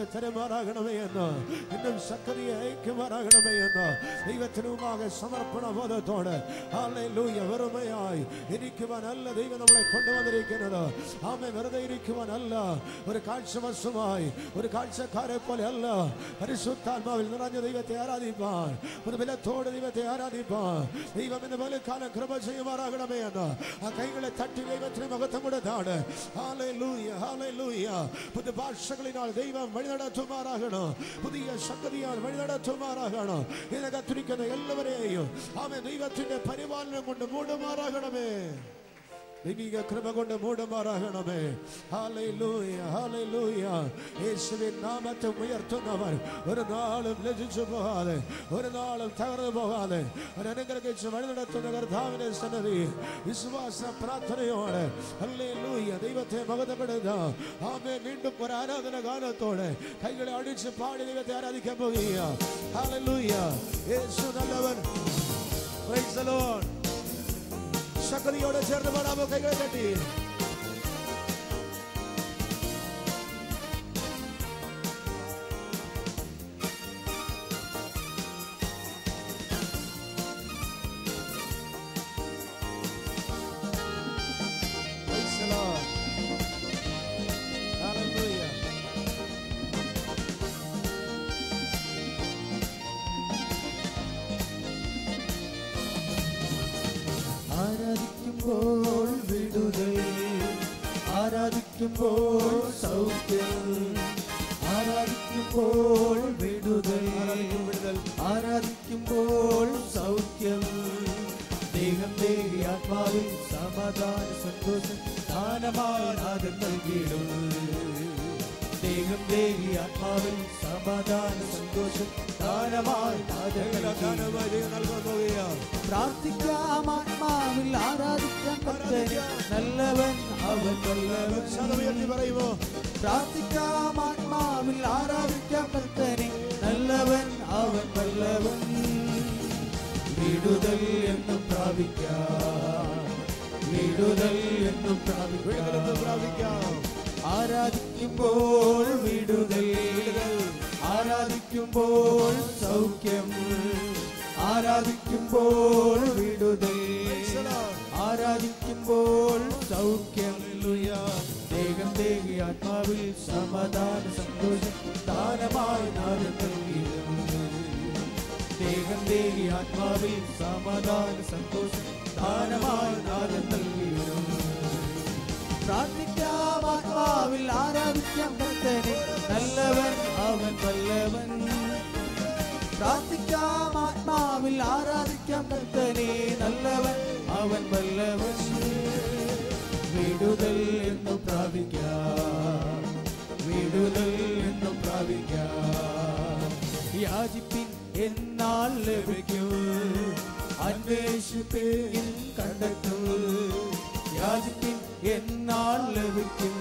തരുമാറാകണമേ എന്ന് എന്നും ശക്തിയെ അയക്കുമാറാകണമേ എന്ന് ദൈവത്തിന് മുമ്പാകെ സമർപ്പണ ബോധത്തോടെ ഹല്ലേലൂയ വെറുമയായി ഇരിക്കുവാനല്ല ദൈവം നമ്മളെ കൊണ്ടുവന്നിരിക്കുന്നത് ആമേ വെറുതെ ഇരിക്കുവാനല്ല ഒരു കാഴ്ച വസ്തുമായി ഒരു കാഴ്ചക്കാരെ പോലെ അല്ല പരിശുദ്ധാത്മാവിൽ നിറഞ്ഞ ദൈവത്തെ ആരാധിപ്പാൻ ഒരു ബലത്തോടെ ദൈവത്തെ ആരാധിപ്പാൻ ദൈവം ഇന്ന് കാലം കൃപ ചെയ്യുമാറാകണമേ എന്ന് ആ കൈകളെ തട്ടി ദൈവത്തിന് മഹത്വം കൊടുത്താണ് ഹല്ലേലൂയ ഹല്ലേലൂയ പുതിയ ഭാഷകളിനാൽ ദൈവം വഴി നടത്തുമാറാകണം പുതിയ ശക്തിയാൽ വഴി നടത്തുമാറാകണം ഇതിനകത്തിരിക്കുന്ന എല്ലാവരെയും ആമേ ദൈവത്തിന്റെ പരിപാലനം കൊണ്ട് മൂടുമാറാകണമേ ദൈവിക കൃപ കൊണ്ട് മൂടുമാറാകണമേ ഹല്ലേലൂയ ഹല്ലേലൂയ യേശുവിൻ നാമത്തെ ഉയർത്തുന്നവർ ഒരു നാളും ലജിച്ചു പോകാതെ ഒരു നാളും തകർന്നു പോകാതെ ഒരു അനുഗ്രഹിച്ച് വഴി നടത്തുന്ന കർത്താവിന്റെ സന്നദ്ധി വിശ്വാസ പ്രാർത്ഥനയോടെ ഹല്ലേലൂയ ദൈവത്തെ മകതപ്പെടുക ആമേ വീണ്ടും ഒരു ആരാധന ഗാനത്തോടെ കൈകളെ അടിച്ച് പാടി ദൈവത്തെ ആരാധിക്കാൻ പോകുക ഹല്ലേലൂയ യേശു നല്ലവൻ Praise the Lord. ശക്തിയോടെ ചേർന്ന് പാടാമോ കൈകളെ തട്ടി Praise the Lord. Hallelujah. ആരാധിക്കുമ്പോൾ വിടുതൽ ആരാധിക്കുമ്പോൾ സൗഖ്യം ആരാധിക്കുമ്പോൾ വിടുതൽ ആരാധിക്കുമ്പോൾ സൗഖ്യം ദേഹം ദേഹി ആത്മാവിൽ സമാധാന സന്തോഷം ദാനമാനാദം നൽകിയിടും ദേഹം ദേഹി ആത്മാവിൽ സമാധാന സന്തോഷം ദാനമായി നാദം നൽകിയിടും ഗാനമായി ദൈവം നൽകാൻ പോകുകയാണ് പ്രാർത്ഥിക്കാം ആത്മാവിൽ ആരാധിക്കാം കർത്തനെ നല്ലവൻ അവൻ വല്ലവൻ ശതമുയർത്തി പറയുമോ പ്രാർത്ഥിക്കാം ആത്മാവിൽ ആരാധിക്കാം കർത്തനെ നല്ലവൻ അവൻ വല്ലവൻ വിടുതൽ എന്നും പ്രാപിക്കാം വിടുതൽ എന്നും വിടുതലെന്ന് പ്രാപിക്കാം പ്രാപിക്കാം ആരാധിക്കുമ്പോൾ വിടുതൽ ആരാധിക്കുമ്പോൾ സൗഖ്യം ആരാധിക്കുമ്പോൾ വിടുതൽ ആരാധിക്കുമ്പോൾ സൗഖ്യം ദേഹം ദേഹി ആത്മാവിൽ സമാധാന സന്തോഷം ദാനമായി നാദം നൽകിയിടും ദേഹം ദേഹി ആത്മാവിൽ സമാധാന സന്തോഷം ദാനമായി നാദം നൽകിയിടും പ്രാർത്ഥിക്കാം ആത്മാവിൽ ആരാധിക്കാം കർത്തനെ നല്ലവൻ അവൻ വല്ലവൻ പ്രാർത്ഥിക്കാം ആത്മാവിൽ ആരാധിക്കാം കർത്തനെ നല്ലവൻ അവൻ വല്ലവൻ വിടുതൽ എന്നു പ്രാപിക്കാം വിടുതൽ എന്നു പ്രാപിക്കാം യാചിപ്പിൻ എന്നാൽ ലഭിക്കും അന്വേഷിപ്പിൻ കണ്ടെത്തും യാചിപ്പിൻ എന്നാൽ ലഭിക്കും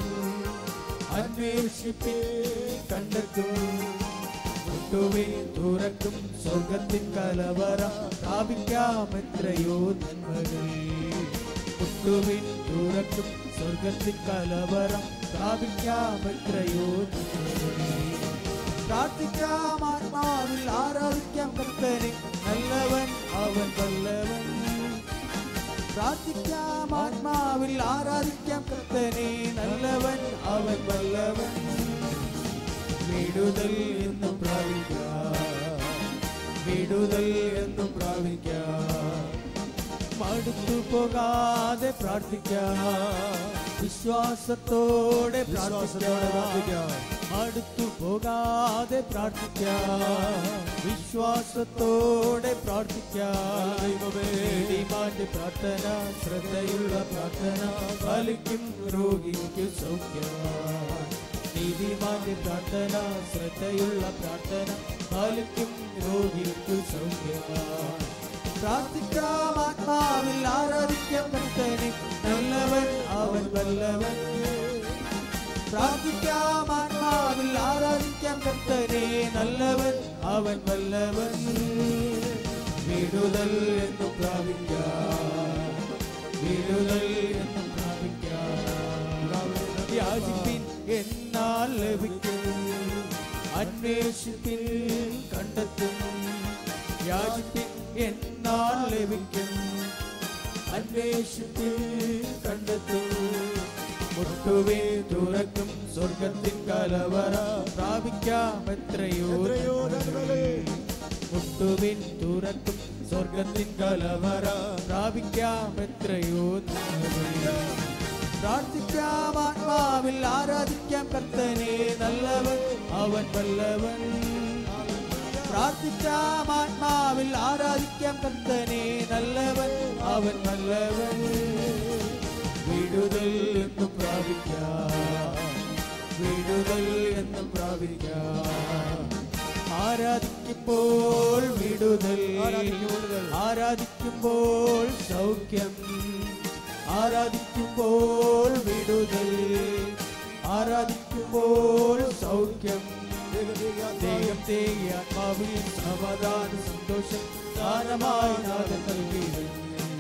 അന്വേഷിപ്പിൻ കണ്ടെത്തും മുട്ടുവിൻ തുറക്കും സ്വർഗത്തിൻ കലവറ പ്രാപിക്കാം എത്രയോ നന്മകൾ മുട്ടുവിൻ തുറക്കും സ്വർഗത്തിൻ കലവറ പ്രാപിക്കാം എത്രയോ നന്മകൾ പ്രാർത്ഥിക്കാം ആത്മാവിൽ ആരാധിക്കാം കർത്തനെ നല്ലവൻ അവൻ വല്ലവൻ പ്രാർത്ഥിക്കാം ആത്മാവിൽ ആരാധിക്കാം കർത്തനെ നല്ലവൻ അവൻ വല്ലവൻ വിടുതൽ എന്നും പ്രാപിക്കാം വിടുതൽ എന്നും പ്രാപിക്കാം മടുത്തു പോകാതെ പ്രാർത്ഥിക്കാം വിശ്വാസത്തോടെ വിശ്വാസത്തോടെ പ്രാർത്ഥിക്കാം. അടുത്തു പോകാതെ പ്രാർത്ഥിക്കാം വിശ്വാസത്തോടെ പ്രാർത്ഥിക്കാം നീതിമാന്റെ പ്രാർത്ഥന ശ്രദ്ധയുള്ള പ്രാർത്ഥന ഫലിക്കും രോഗിക്ക് സൗഖ്യമാണ് നീതിമാന്റെ പ്രാർത്ഥന ശ്രദ്ധയുള്ള പ്രാർത്ഥന ഫലിക്കും രോഗിക്ക് സൗഖ്യമാണ് പ്രാർത്ഥിക്കാം ആത്മാവിൽ ആരാധിക്കാം കർത്തനെ നല്ലവൻ അവൻ വല്ലവൻ പ്രാർത്ഥിക്കാം ആത്മാവിൽ ആരാധിക്കാം കർത്തനെ നല്ലവൻ അവൻ വല്ലവൻ വിടുതൽ എന്നു പ്രാപിക്കാം വിടുതൽ എന്നു പ്രാപിക്കാം യാചിപ്പിൻ എന്നാൽ ലഭിക്കും അന്വേഷിപ്പിൽ കണ്ടെത്തും യാചിപ്പിൻ എന്നാൽ ലഭിക്കും അന്വേഷിപ്പിൽ കണ്ടെത്തും മുട്ടുവേ തുറക്കും സ്വർഗത്തിൻ കലവറ പ്രാപിക്കാം എത്രയോ എത്രയോ നന്മകൾ മുട്ടുവിൻ തുറക്കും സ്വർഗത്തിൻ കലവറ പ്രാപിക്കാം എത്രയോ നന്മകൾ. പ്രാർത്ഥിക്കാം ആത്മാവിൽ ആരാധിക്കാം കർത്തനെ നല്ലവൻ അവൻ വല്ലവൻ പ്രാർത്ഥിക്കാം ആത്മാവിൽ ആരാധിക്കാം കർത്തനെ നല്ലവൻ അവൻ നല്ലവൻ വിടുതൽ എന്നും പ്രാപിക്കാം വിടുതൽ എന്നും പ്രാപിക്കാം ആരാധിക്കുമ്പോൾ വിടുതൽ ആരാധിക്കുമ്പോൾ സൗഖ്യം ആരാധിക്കുമ്പോൾ വിടുതൽ ആരാധിക്കുമ്പോൾ സൗഖ്യം ദൈവം തേകി ആത്മാവിൽ സമാധാന സന്തോഷം ദാനമായി നാഥൻ നൽകിയിരുന്നു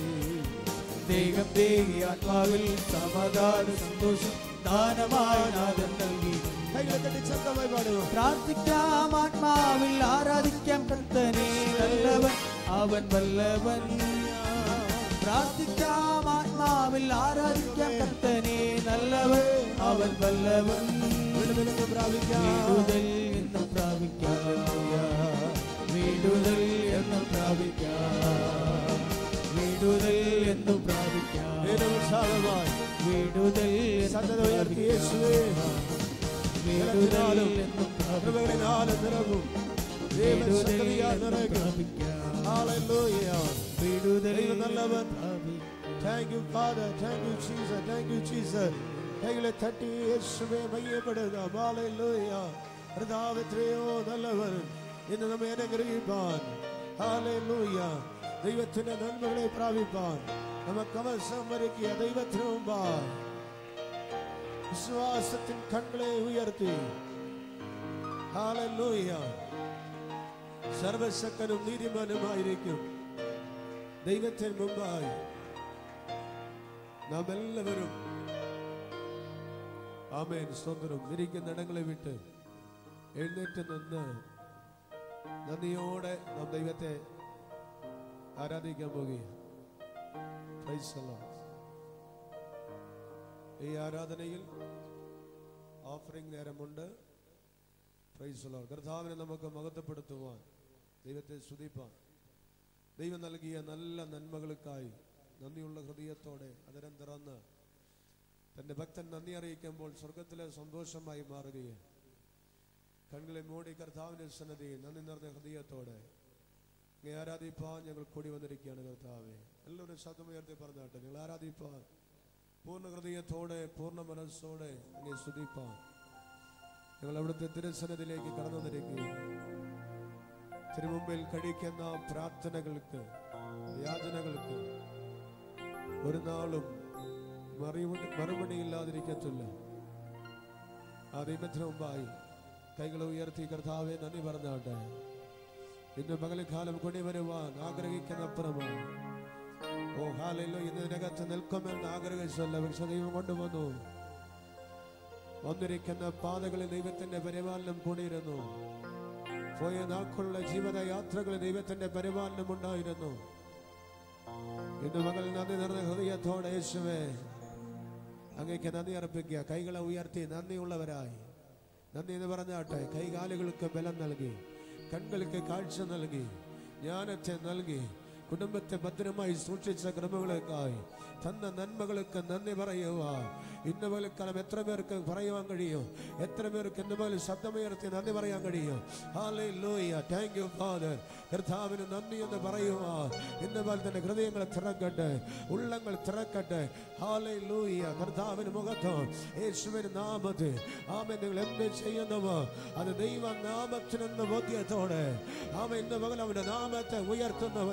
ദൈവം തേകി ആത്മാവിൽ സമാധാന സന്തോഷം ദാനമായി നാഥൻ നൽകിയിരുന്നു കൈകളെ തട്ടി ശബ്ദമായി പാടുക പ്രാർത്ഥിക്കാം ആത്മാവിൽ ആരാധിക്കാം കർത്തനെ നല്ലവൻ അവൻ വല്ലവൻ പ്രാർത്ഥിക്കാം ആത്മാവിൽ ആരാധിക്കാം കർത്തനെ നല്ലവൻ അവൻ വല്ലവൻ വിടുതലെന്ന് പ്രാപിക്കാം വീടുതൽ എന്ന് പ്രാപിക്കാം വീടുതൽ എന്ന് പ്രാപിക്കാം വീടുതൽ എന്ന് പ്രാപിക്കാം ഏറ്റവും ഉത്സാഹമായി വീടുതൽ എന്ന് സന്നദ്ധ ഉയർത്തി യേശുവേ വീടുതൽ എന്ന് കൃപകളിനാലും നിറവും ദൈവശക്തിയാൽ നിറയ്ക്കും പ്രാപിക്കാം Hallelujah. വീടുതൽ ദൈവം നല്ലവൻ. പ്രാപിക്കാം Thank you, Father. Thank you, Jesus. Thank you, Jesus. കൈകളെ തട്ടി യേശുവെ മയ്യപ്പെടുക ഹാലൂയ കർത്താവത്രയോ നല്ലവൻ ഇന്ന് നമ്മെ അനുഗ്രഹിപ്പാൻ ഹാലൂയ ദൈവത്തിന്റെ നന്മകളെ പ്രാപിപ്പാൻ നമുക്ക് അവസരം ഒരുക്കിയ ദൈവത്തിന് മുമ്പായി വിശ്വാസത്തിൻ കണ്ണുകളെ ഉയർത്തി ഹാലൂയ സർവശക്തനും നീതിമാനുമായിരിക്കും ദൈവത്തിന് മുമ്പായി നാം എല്ലാവരും ആമേൻ സ്വന്തം ഇരിക്കുന്ന ഇടങ്ങളെ വിട്ട് എഴുന്നേറ്റ് നിന്ന് നന്ദിയോടെ നാം ദൈവത്തെ ആരാധിക്കാൻ പോകുകയാണ് Praise the Lord. ഈ ആരാധനയിൽ ഓഫറിംഗ് നേരമുണ്ട് പ്രൈസ് ലോഡ് കർത്താവിനെ നമുക്ക് മഹത്വപ്പെടുത്തുവാൻ ദൈവത്തെ സ്തുതിപ്പാൻ ദൈവം നൽകിയ നല്ല നന്മകൾക്കായി നന്ദിയുള്ള ഹൃദയത്തോടെ അതിരം തുറന്ന് തന്റെ ഭക്തൻ നന്ദി അറിയിക്കുമ്പോൾ സ്വർഗത്തിലെ സന്തോഷമായി മാറുകയാണ് കണ്ണുകളെ മൂടി കർത്താവിന്റെ സന്നദ്ധി നന്ദി നിറഞ്ഞ ഹൃദയത്തോടെ അങ്ങേ ആരാധിപ്പാൻ ഞങ്ങൾ കൂടി വന്നിരിക്കുകയാണ് കർത്താവെ എല്ലാവരും ശബ്ദമുയർത്തി പറഞ്ഞാട്ടെ നിങ്ങൾ ആരാധിപ്പാൻ പൂർണ്ണ ഹൃദയത്തോടെ പൂർണ്ണ മനസ്സോടെ അങ്ങേ സ്തുതിപ്പാൻ ഞങ്ങൾ അവിടുത്തെ തിരുസനത്തിലേക്ക് കടന്നു വന്നിരിക്കുകയാണ് തിരുമുമ്പിൽ കഴിക്കുന്ന പ്രാർത്ഥനകൾക്ക് യാചനകൾക്ക് ഒരു നാളും മറുപടി മറുപടിയില്ലാതിരിക്കത്തില്ല ആ ദൈവത്തിന് മുമ്പായി കൈകൾ ഉയർത്തി കർത്താവെ നന്ദി പറഞ്ഞാട്ടെ ഇന്ന് പകൽക്കാലം കൊടി വരുവാൻ ആഗ്രഹിക്കുന്നപ്പുറമാണ് ഓ ഹാലല്ലോ ഇതിനകത്ത് നിൽക്കുമെന്ന് ആഗ്രഹിച്ചല്ല പക്ഷെ ദൈവം കൊണ്ടുവന്നു വന്നിരിക്കുന്ന പാതകളിൽ ദൈവത്തിന്റെ പരിപാലനം കൂടിയിരുന്നു പോയ നാൾക്കുള്ള ജീവിത യാത്രകളിൽ ദൈവത്തിന്റെ പരിപാലനം ഉണ്ടായിരുന്നു ഇന്ന് മകൾ നന്ദി നിറഞ്ഞ ഹൃദയത്തോടെ യേശുവേ അങ്ങേക്ക് നന്ദി അർപ്പിക്കുക കൈകളെ ഉയർത്തി നന്ദിയുള്ളവരായി നന്ദി എന്ന് പറഞ്ഞാട്ടെ കൈകാലുകൾക്ക് ബലം നൽകി കണ്ണുകൾക്ക് കാഴ്ച നൽകി ജ്ഞാനത്തെ നൽകി കുടുംബത്തെ ഭദ്രമായി സൂക്ഷിച്ച കൃപകൾക്കായി തന്ന നന്മകൾക്ക് നന്ദി പറയുക ഇന്ന് പോലക്കാലം എത്ര പേർക്ക് പറയുവാൻ കഴിയും എത്ര പേർക്ക് ഇന്ന് പോലെ ശബ്ദമുയർത്തി നന്ദി പറയാൻ കഴിയും Hallelujah. Thank you, Father. കർത്താവിന് നന്ദി എന്ന് പറയുക ഇന്ന് പോലെ തന്നെ ഹൃദയങ്ങൾ തിറക്കട്ടെ ഉള്ളങ്ങൾ തിറക്കട്ടെ ഹാലൂയ കർത്താവിന് മുഖത്തം യേശുവിന് നാമത്തിൽ ആമ നിങ്ങൾ എന്ത് ചെയ്യുന്നവോ അത് ദൈവ നാമത്തിനെന്ന ബോധ്യത്തോടെ ആമ ഇന്ന് മകൻ അവന്റെ നാമത്തെ ഉയർത്തുന്നവന്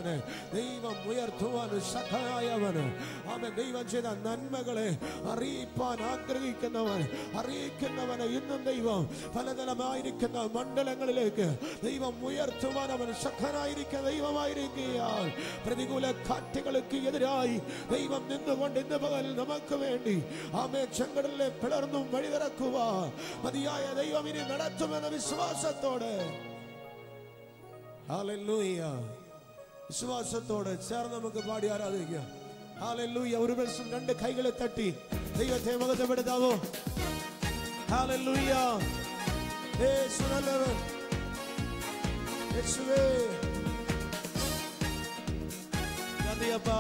ദൈവം ഉയർത്തുവാൻ ശക്തനായവന് അവൻ ദൈവം ചെയ്ത നന്മകളെ അറിയിപ്പാൻ ആഗ്രഹിക്കുന്നവൻ അറിയിക്കുന്നവന് ഇന്നും ദൈവം പലതരമായിരിക്കുന്ന മണ്ഡലങ്ങളിലേക്ക് ദൈവം ഉയർത്തുവാൻ അവൻ ശക്തനായിരിക്കുന്ന ദൈവമായിരിക്കുകയാൽ പ്രതികൂല കാറ്റുകൾക്ക് എതിരായി ദൈവം നിന്നുകൊണ്ട് ഇന്ന് പകൽ നമുക്ക് വേണ്ടി ആമേ ചെങ്കടലിലെ പിളർന്നും വഴി തുറക്കുക മതിയായ ദൈവം ഇനി നടത്തുമെന്ന വിശ്വാസത്തോടെ ഹല്ലേലൂയ വിശ്വാസത്തോടെ ചേർന്ന് നമുക്ക് പാടി ആരാധിക്കാം ഹാലല്ലൂയ ഒരു ദിവസം രണ്ട് കൈകളെ തട്ടി ദൈവത്തെ മകത്തപ്പെടുത്താവോ ഹാലല്ലൂയ യേശു നല്ലവൻ യേശുവേ നന്ദിയപ്പാ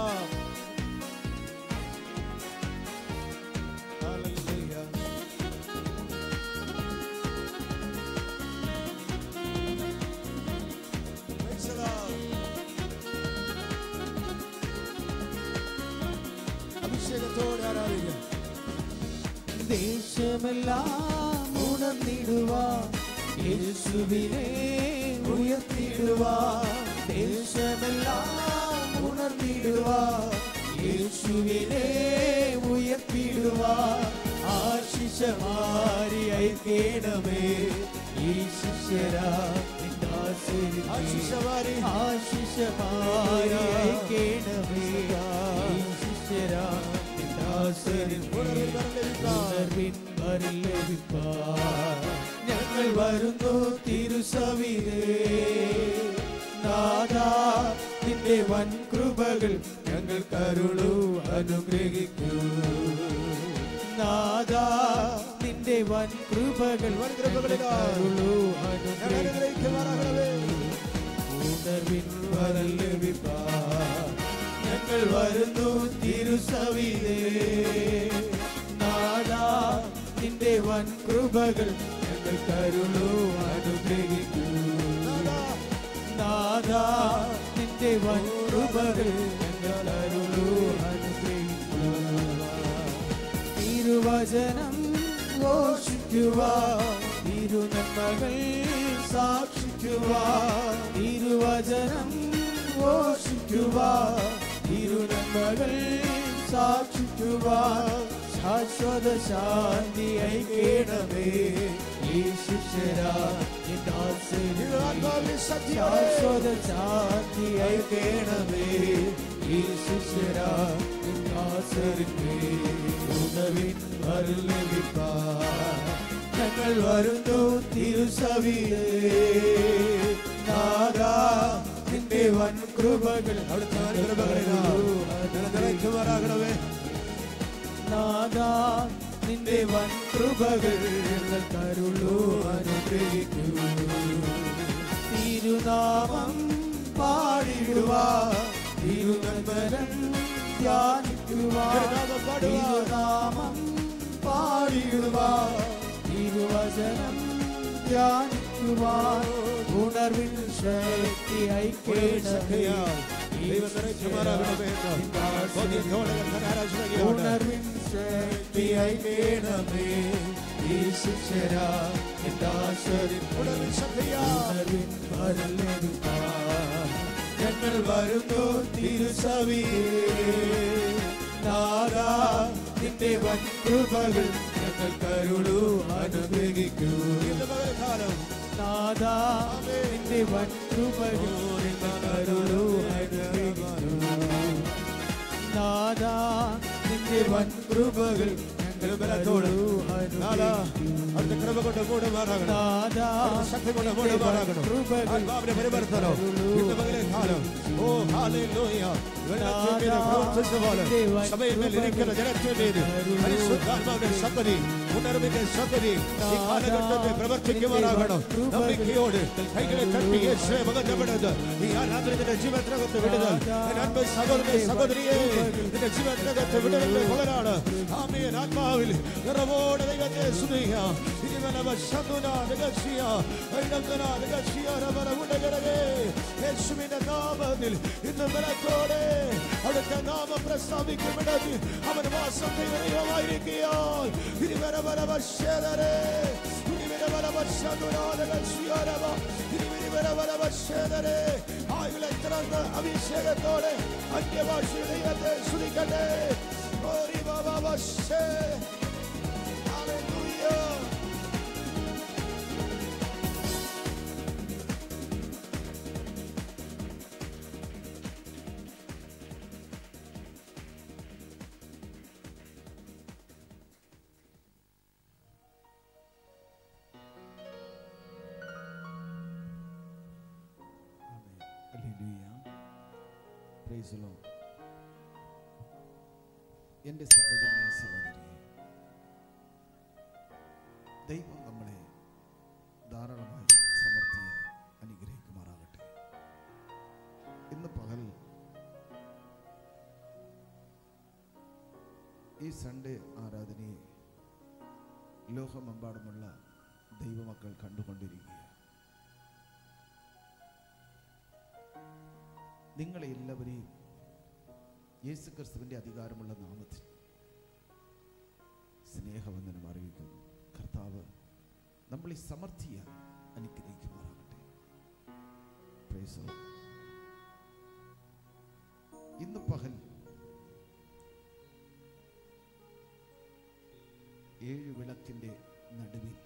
ഹാലല്ലൂയ Praise the Lord. അഭിഷേകത്തോടെ ആരാധിക്കാം ദേശമെല്ലാം ഉണർന്നിടുവാ യേശുവിനെ ഉയർത്തിടുവാ ദേശമെല്ലാം ഉണർന്നിടുവാ യേശുവിനെ ഉയർത്തിടുവാ ആശിഷമാരി ഐക്കേണമേ ഈ ശിഷ്യരാ ആശിഷമാരി. ആശിഷമാരി ഐക്കേണമേ ഈ ശിഷ്യരാ ഉണർവിൽ വരം ലഭിക്കാം. ഞങ്ങൾ വരുന്നു തിരുസവിതേ നാദാ നിന്റെ വൻ കൃപകൾ ഞങ്ങൾ കരുളു അനുഗ്രഹിക്കൂ നാദാ നിന്റെ വൻ കൃപകൾ വൻ കൃപകളിനാൽ കരുളു ഞങ്ങൾ അനുഗ്രഹിക്കുമാറാകണമേ. ഉണർവിൻ വരം ലഭിപ്പാൻ ഞങ്ങൾ വരുന്നു തിരുസവിതേ നാദാ നിന്റെ വൻ കൃപകൾ ഞങ്ങൾ കരുളു അനുഗ്രഹിക്കൂ നാഥാ, നാദാ നിന്റെ വൻ കൃപകൾ ഞങ്ങൾ അരുളു അനുഗ്രഹിക്കൂ തിരുവചനം ഘോഷിക്കുവാ തിരുനന്മകൾ സാക്ഷിക്കുവാ തിരുവചനം ഘോഷിക്കുവാ തിരുനന്മകൾ സാക്ഷിക്കുവാ ശാശ്വത ശാന്തി ഐക്കേണമേ ഈ ശിഷ്യരാ ഇത് ആത്മാവിൽ സത്യമേ. ശാശ്വത ശാന്തി ഐക്കേണമേ ഈ ശിഷ്യരാ ദാസരിക്കേ ഉണവിൻ വരലഭിപ്പാ ഞങ്ങൾ വരുന്നു തിരുസവിയേ നാദാ നിന്റെ വൻ കൃപകൾ അവിടുത്തെ വൻ കൃപകളിനാൽ ഞങ്ങൾ നിറയ്ക്കുമാറാകണമേ. നാദാ നിന്റെ വൻ കൃപകൾ ഞങ്ങൾ കരുളു അനുഗ്രഹിക്കൂ തിരുനാമം പാടിടുവാ തിരുനന്മരം ധ്യാനിക്കുവാ തിരുനാമം പാടുവാ. തിരുനാമം പാടിടുവാ തിരുവചനം ധ്യാനിക്കുവാ ഉണർവിൻ ശക്തി ഉണർവിൻ ശക്തിയാൽ ഐക്യേണമേ ദൈവം നിറയ്ക്കുമാറാകണമേ എന്ന് ബോധ്യത്തോടെ കർത്താൻ ആരാധനയ്ക്കുണ്ട്. ഉണർവിൻ ശക്തിയായി വേണമേ ഈ ശിക്ഷരാ ഉണർവിൻ ശക്തിയാൽ ഉണർവിൻ വരലെടുപ്പാ ഞങ്ങൾ വരുന്നു തിരുസവിയേ നാദാ നിന്റെ വൻ കൃപകൾ ഞങ്ങൾ കരുളു അനുഗ്രഹിക്കൂ ഇന്ന് പകൽക്കാലം നാദാ നിന്റെ വൻ കൃപകൾ ഞങ്ങൾ കരുളു അനുഗ്രഹിക്കൂ നാദാ നിന്റെ വൻ കൃപകൾ ഞങ്ങൾ ബലത്തോട് കരുളു നാഥാ, അനുഗ്രഹിക്കൂ അവിടുത്തെ കൃപ കൊണ്ട് മൂടുമാറാകണം നാദാ അവിടുത്തെ ശക്തി കൊണ്ട് മൂടുമാറാകണം ആത്മാവിന്റെ പരിവർത്തനം ഇന്ന് പകൽക്കാലം ഓ ഹാലേലൂയ വെള്ളത്തിൽ മീതെ പ്രവർത്തിച്ച പോലെ സഭയിൽ മേൽ ഇരിക്കുന്ന ജനത്തിന് മീതെ പരിശുദ്ധാത്മാവിന്റെ ശക്തി ഉണർവിന്റെ ശക്തി ഈ കാലഘട്ടത്തെ പ്രവർത്തിക്കുമാറാകണം നമ്പിക്കയോട് കൈകളെ തട്ടി യേശുവെ മകത്തപ്പെടുന്നത് ഈ ആരാധനയുടെ ജീവത്തിനകത്ത് വിടുതൽ എന്റെ അൻപ് സഹോദരനെ സഹോദരിയെ നിന്റെ ജീവത്തിനകത്ത് വിടുതലിന്റെ പകലാണ് ആമേൻ ആത്മാവിൽ നിറവോടെ ദൈവത്തെ സ്തുതിക്കാം ഇരുവനവ ശതുന നികശിയ വൈഡന്തന നികശിയ രവര ഉടകരകേ യേശുവിന്റെ നാമത്തിൽ ഇന്ന് ബലത്തോടെ അവിടുത്തെ നാമം പ്രസ്താവിക്കുമിടത്തിൽ അവൻ വാസം ദൈവമായിരിക്കുകയാൽ ഇരുവരവരവശേതരേ ഇരുവരവരവശതുന നികശിയ രവ ഇരുവരവരവശേതരേ ആയുൾ എത്ര തുറന്ന് അഭിഷേകത്തോടെ അന്യഭാഷയുടെ ദൈവത്തെ സ്തുതിക്കട്ടെ ഓരി ബാബാ വശേ Hallelujah. എൻ്റെ സഹോദരനെ സഹോദരി ദൈവം നമ്മളെ ധാരാളമായി സമൃദ്ധിയായി അനുഗ്രഹിക്കുമാറാകട്ടെ ഇന്ന് പകൽ ഈ സൺഡേ ആരാധനയെ ലോകമെമ്പാടുമുള്ള ദൈവമക്കൾ കണ്ടുകൊണ്ടിരിക്കുക നിങ്ങളെ എല്ലാവരെയും യേശു ക്രിസ്തുവിൻ്റെ അധികാരമുള്ള നാമത്തിൽ സ്നേഹവന്ദനം അറിയിക്കുന്നു കർത്താവ് നമ്മൾ ഈ സമർത്ഥിയാൽ അനുഗ്രഹിക്കുമാറാകട്ടെ Praise the Lord. ഇന്ന് പകൽ ഏഴ് വിളക്കിൻ്റെ നടുവിൽ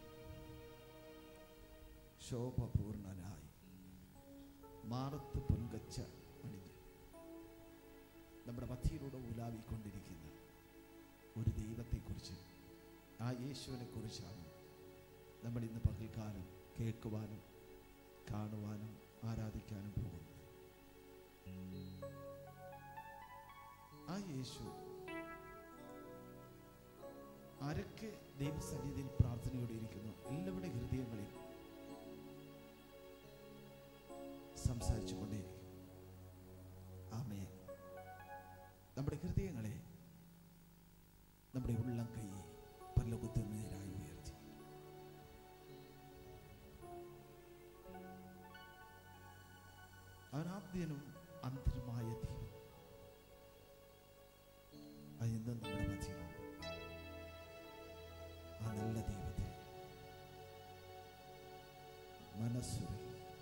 ശോഭപൂർണനായി മാറത്ത് പൊൻകച്ച അണിഞ്ഞ് നമ്മുടെ മധ്യയിലൂടെ ഉലാവിക്കൊണ്ടിരിക്കുന്ന ഒരു ദൈവത്തെക്കുറിച്ച് ആ യേശുവിനെ കുറിച്ചാണ് നമ്മൾ ഇന്ന് പകൽക്കാലം കേൾക്കുവാനും കാണുവാനും ആരാധിക്കാനും പോകുന്നത് ആ യേശു ആരൊക്കെ ദൈവസന്നിധിയിൽ പ്രാർത്ഥനയോടെ ഇരിക്കുന്നു എല്ലാവരുടെ ഹൃദയങ്ങളിൽ സംസാരിച്ചു കൊണ്ടേയിരിക്കും ആമേ നമ്മുടെ ഹൃദയങ്ങളെ നമ്മുടെ ഉള്ളം കൈ പരലോകത്ത് നേരായി ഉയർത്തി അനാദ്യനും അന്തരമായ ദൈവം അതെന്നും നമ്മുടെ മധ്യമുണ്ട് ആ നല്ല ദൈവത്തെ മനസ്സുകൾ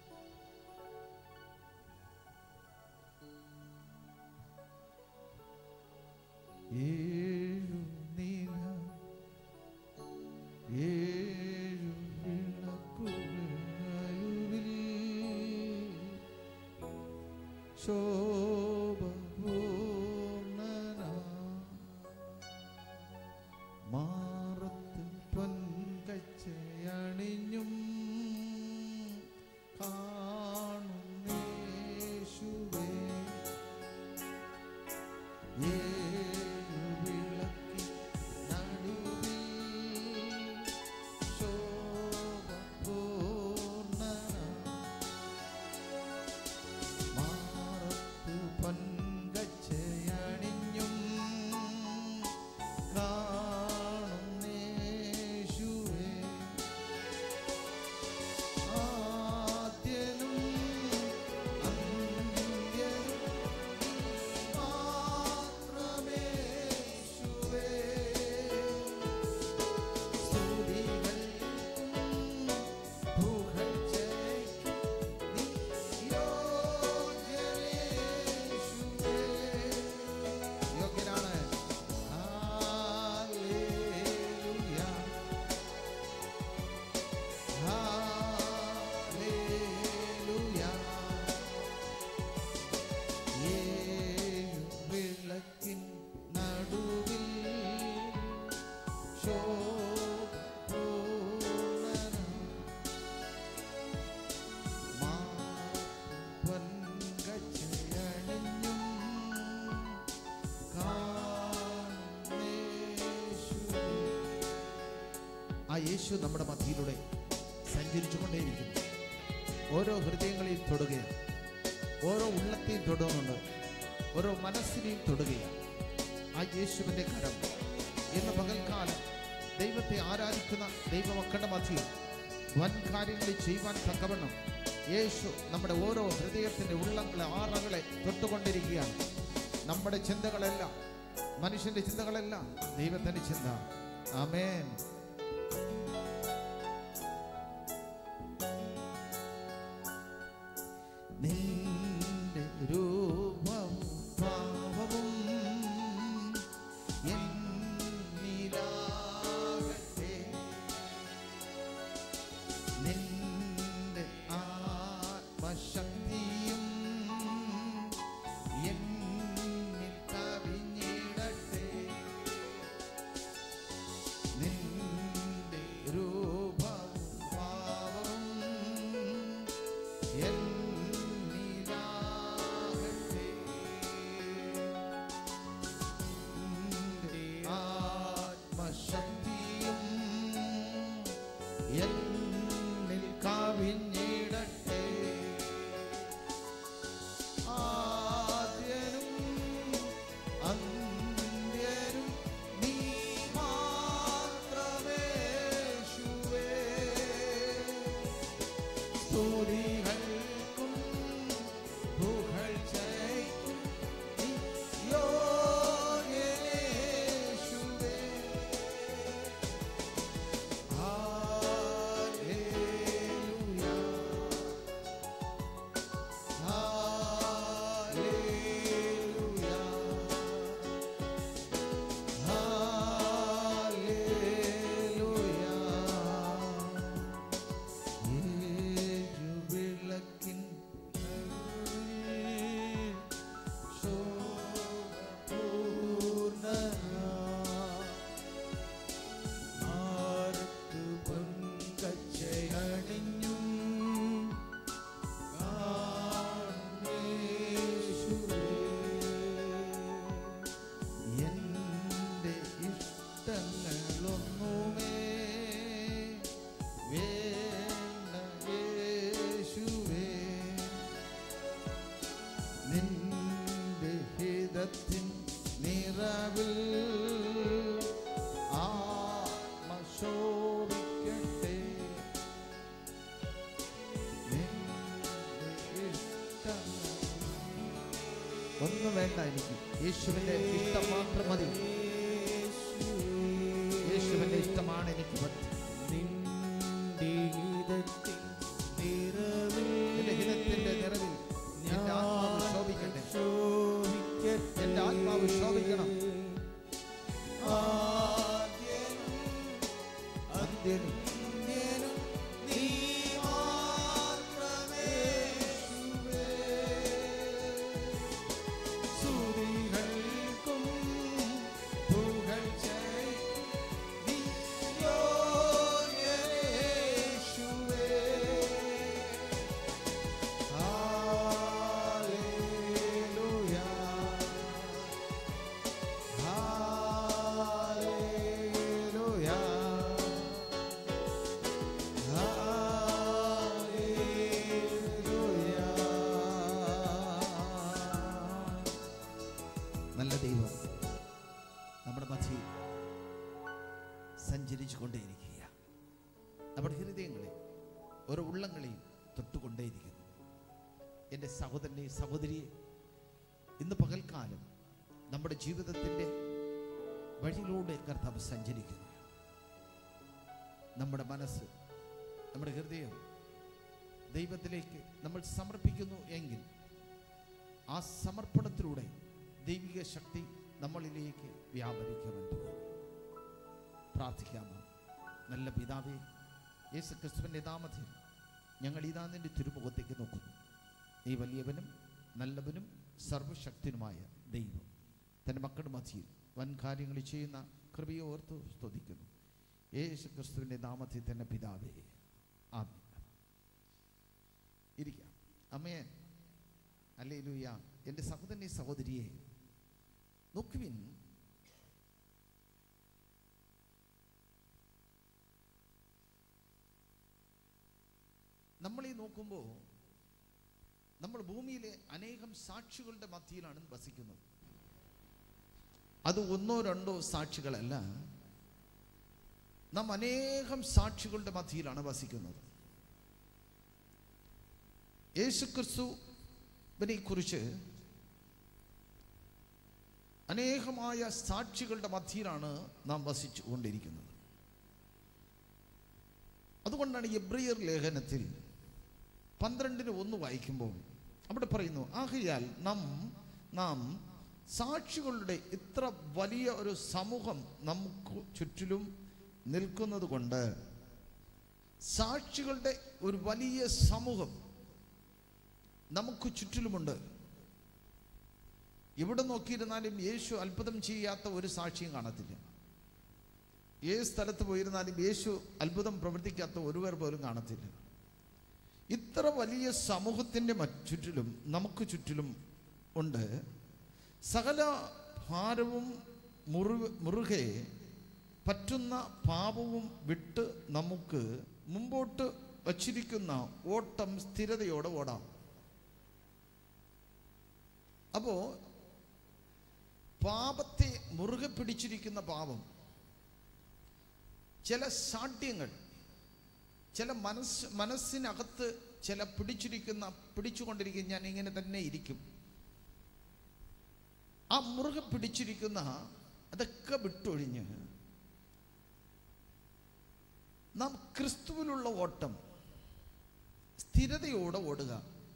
ഏഴു നില ഏഴു വിളക്കുകളായുവിൽ ശോഭപൂർണനാ മാറത്ത് പൊൻകച്ചയണിഞ്ഞും കാണുന്നേശുവേ ഏഴു വിളക്കിൻ നടുവിൽ ശോഭപൂർണനാ മാറത്ത് പൊൻകച്ചയണിഞ്ഞും കാണുന്നേശുവേ ആദ്യനും അന്ത്യനും മാത്രമേശുവേ സ്തുതികൾക്കും പുകഴ്ചയ്ക്കും നീ യോഗ്യനേശുവേ. യോഗ്യനാണ് ഹല്ലേലൂയ. ഹല്ലേലൂയ. ഏഴു വിളക്കിൻ നടുവിൽ ശോഭപൂർണനാ പൊൻകച്ചയണിഞ്ഞും കാണേശുവേ. ആ യേശു നമ്മുടെ മധ്യയിലൂടെ സഞ്ചരിച്ചു കൊണ്ടേയിരിക്കുന്നു ഓരോ ഹൃദയങ്ങളെയും തൊടുകയാണ് ഓരോ ഉള്ളത്തെയും തൊടുന്നുണ്ട് ഓരോ മനസ്സിനെയും തൊടുകയാണ് ആ യേശുവിൻ്റെ കരം ഇന്ന് പകൽക്കാലം ദൈവത്തെ ആരാധിക്കുന്ന ദൈവമക്കളുടെ മധ്യയിൽ വൻ കാര്യങ്ങളിൽ ചെയ്യുവാൻ തക്കവണ്ണം യേശു നമ്മുടെ ഓരോ ഹൃദയത്തിൻ്റെ ഉള്ളങ്ങളെ ആറകളെ തൊട്ടുകൊണ്ടിരിക്കുകയാണ് നമ്മുടെ ചിന്തകളെല്ലാം മനുഷ്യന്റെ ചിന്തകളെല്ലാം ദൈവത്തിന്റെ ചിന്ത ആമേൻ നിന്റെ രൂപവും ഭാവവും എന്നിലാകട്ടെ നിന്റെ ആത്മശക്തിയും എന്നിൽ കവിഞ്ഞിടട്ടെ നിന്റെ രൂപവും ഭാവവും എന്നിലാകട്ടെ നിന്റെ ആത്മശക്തിയും എന്നിൽ കവിഞ്ഞിടട്ടെ ആദ്യനും അന്ത്യനും നീ മാത്രമേശുവേ സ്തുതികൾക്കും പുകഴ്ചയ്ക്കും നീ യോഗ്യനേശുവേ. ഹല്ലേലൂയ. ഹല്ലേലൂയ. ഹല്ലേലൂയ. ഏഴുവിളക്കിൻ പൊൻകച്ചയണിഞ്ഞും എന്റെ ഇഷ്ടങ്ങളൊന്നുമേ വേണ്ട യേശുവേ നിന്റെ ഹിതത്തിൻ നിറവിൽ ആത്മശോഭിക്കട്ടെ നിന്റെ ഇഷ്ടങ്ങൾ ഒന്നും വേണ്ട എനിക്ക് യേശുവിന്റെ ഇഷ്ടം മാത്രം മതി യേശുവിന്റെ ഇഷ്ടമാണ് എനിക്ക് മതി നിന്റെ ഹിതത്തിൻ നിറവിൽ എന്റെ ഹിതത്തിന്റെ നിറവിൽ എന്റെ ആത്മാവ് ശോഭിക്കട്ടെ ശോഭിക്കട്ടെ. എന്റെ ആത്മാവ് ശോഭിക്കണം അന്ത്യനും നീ മാത്രമേ യേശുവേ. സ്തുതികൾക്കും പുകഴ്ചയ്ക്കും നീ യോഗ്യനേശുവേ. ഹല്ലേലൂയ. ഹല്ലേലൂയ. ഹല്ലേലൂയ. നല്ല ദൈവം നമ്മുടെ മധ്യയിൽ സഞ്ചരിച്ചു കൊണ്ടേയിരിക്കുക നമ്മുടെ ഹൃദയങ്ങളെ ഓരോ ഉള്ളങ്ങളെയും തൊട്ടുകൊണ്ടേയിരിക്കുന്നു എൻ്റെ സഹോദരനെ സഹോദരിയെ ഇന്ന് പകൽക്കാലം നമ്മുടെ ജീവിതത്തിൻ്റെ വഴിയിലൂടെ കർത്താവ് സഞ്ചരിക്കുന്നു നമ്മുടെ മനസ്സ് നമ്മുടെ ഹൃദയം ദൈവത്തിലേക്ക് നമ്മൾ സമർപ്പിക്കുന്നു എങ്കിൽ ആ സമർപ്പണത്തിലൂടെ ദൈവിക ശക്തി നമ്മളിലേക്ക് വ്യാപരിക്കുവാൻ പോകുന്നു പ്രാർത്ഥിക്കാമോ നല്ല പിതാവേ യേശു ക്രിസ്തുവിൻ്റെ നാമത്തിൽ ഞങ്ങൾ ഇതാ നിന്റെ തിരുമുഖത്തേക്ക് നോക്കുന്നു നീ വലിയവനും നല്ലവനും സർവശക്തനുമായ ദൈവം തൻ്റെ മക്കളുടെ മധ്യയിൽ വൻ കാര്യങ്ങൾ ചെയ്യുന്ന കൃപയെ ഓർത്ത് സ്തുതിക്കുന്നു യേശു ക്രിസ്തുവിൻ്റെ നാമത്തിൽ തന്നെ പിതാവേ ആമേൻ ഇരിക്കാം അമ്മേ അല്ലേ ലൂയ എൻ്റെ സഹോദരനെ സഹോദരിയെ നോക്കുവിൻ നമ്മൾ ഈ നോക്കുമ്പോൾ നമ്മൾ ഭൂമിയിലെ അനേകം സാക്ഷികളുടെ മധ്യയിലാണ് വസിക്കുന്നത് അത് ഒന്നോ രണ്ടോ സാക്ഷികളല്ല നാം അനേകം സാക്ഷികളുടെ മധ്യയിലാണ് വസിക്കുന്നത് യേശുക്രിസ്തുവിനെ കുറിച്ച് അനേകമായ സാക്ഷികളുടെ മധ്യയിലാണ് നാം വസിച്ചു കൊണ്ടിരിക്കുന്നത് അതുകൊണ്ടാണ് എബ്രിയർ ലേഖനത്തിൽ പന്ത്രണ്ടിന് ഒന്ന് വായിക്കുമ്പോൾ അവിടെ പറയുന്നു ആകയാൽ നാം നാം സാക്ഷികളുടെ ഇത്ര വലിയ ഒരു സമൂഹം നമുക്ക് ചുറ്റിലും നിൽക്കുന്നത് കൊണ്ട് സാക്ഷികളുടെ ഒരു വലിയ സമൂഹം നമുക്ക് ചുറ്റിലുമുണ്ട് എവിടെ നോക്കിയിരുന്നാലും യേശു അത്ഭുതം ചെയ്യാത്ത ഒരു സാക്ഷിയും കാണത്തില്ല ഏത് സ്ഥലത്ത് പോയിരുന്നാലും യേശു അത്ഭുതം പ്രവർത്തിക്കാത്ത ഒരുവർ പോലും കാണത്തില്ല ഇത്ര വലിയ സമൂഹത്തിൻ്റെ മ- ചുറ്റിലും നമുക്ക് ചുറ്റിലും ഉണ്ട് സകല ഭാരവും മുറു മുറുകെ പറ്റുന്ന പാപവും വിട്ട് നമുക്ക് മുമ്പോട്ട് വച്ചിരിക്കുന്ന ഓട്ടം സ്ഥിരതയോടെ ഓടാം അപ്പോ പാപത്തെ മുറുകെ പിടിച്ചിരിക്കുന്ന പാപം ചില ശാഠ്യങ്ങൾ ചില മനസ്സ് മനസ്സിനകത്ത് ചില പിടിച്ചിരിക്കുന്ന പിടിച്ചുകൊണ്ടിരിക്കുന്ന ഞാൻ ഇങ്ങനെ തന്നെ ഇരിക്കും ആ മുറുകെ പിടിച്ചിരിക്കുന്ന അതൊക്കെ വിട്ടൊഴിഞ്ഞ് നാം ക്രിസ്തുവിലുള്ള ഓട്ടം സ്ഥിരതയോടെ ഓടുക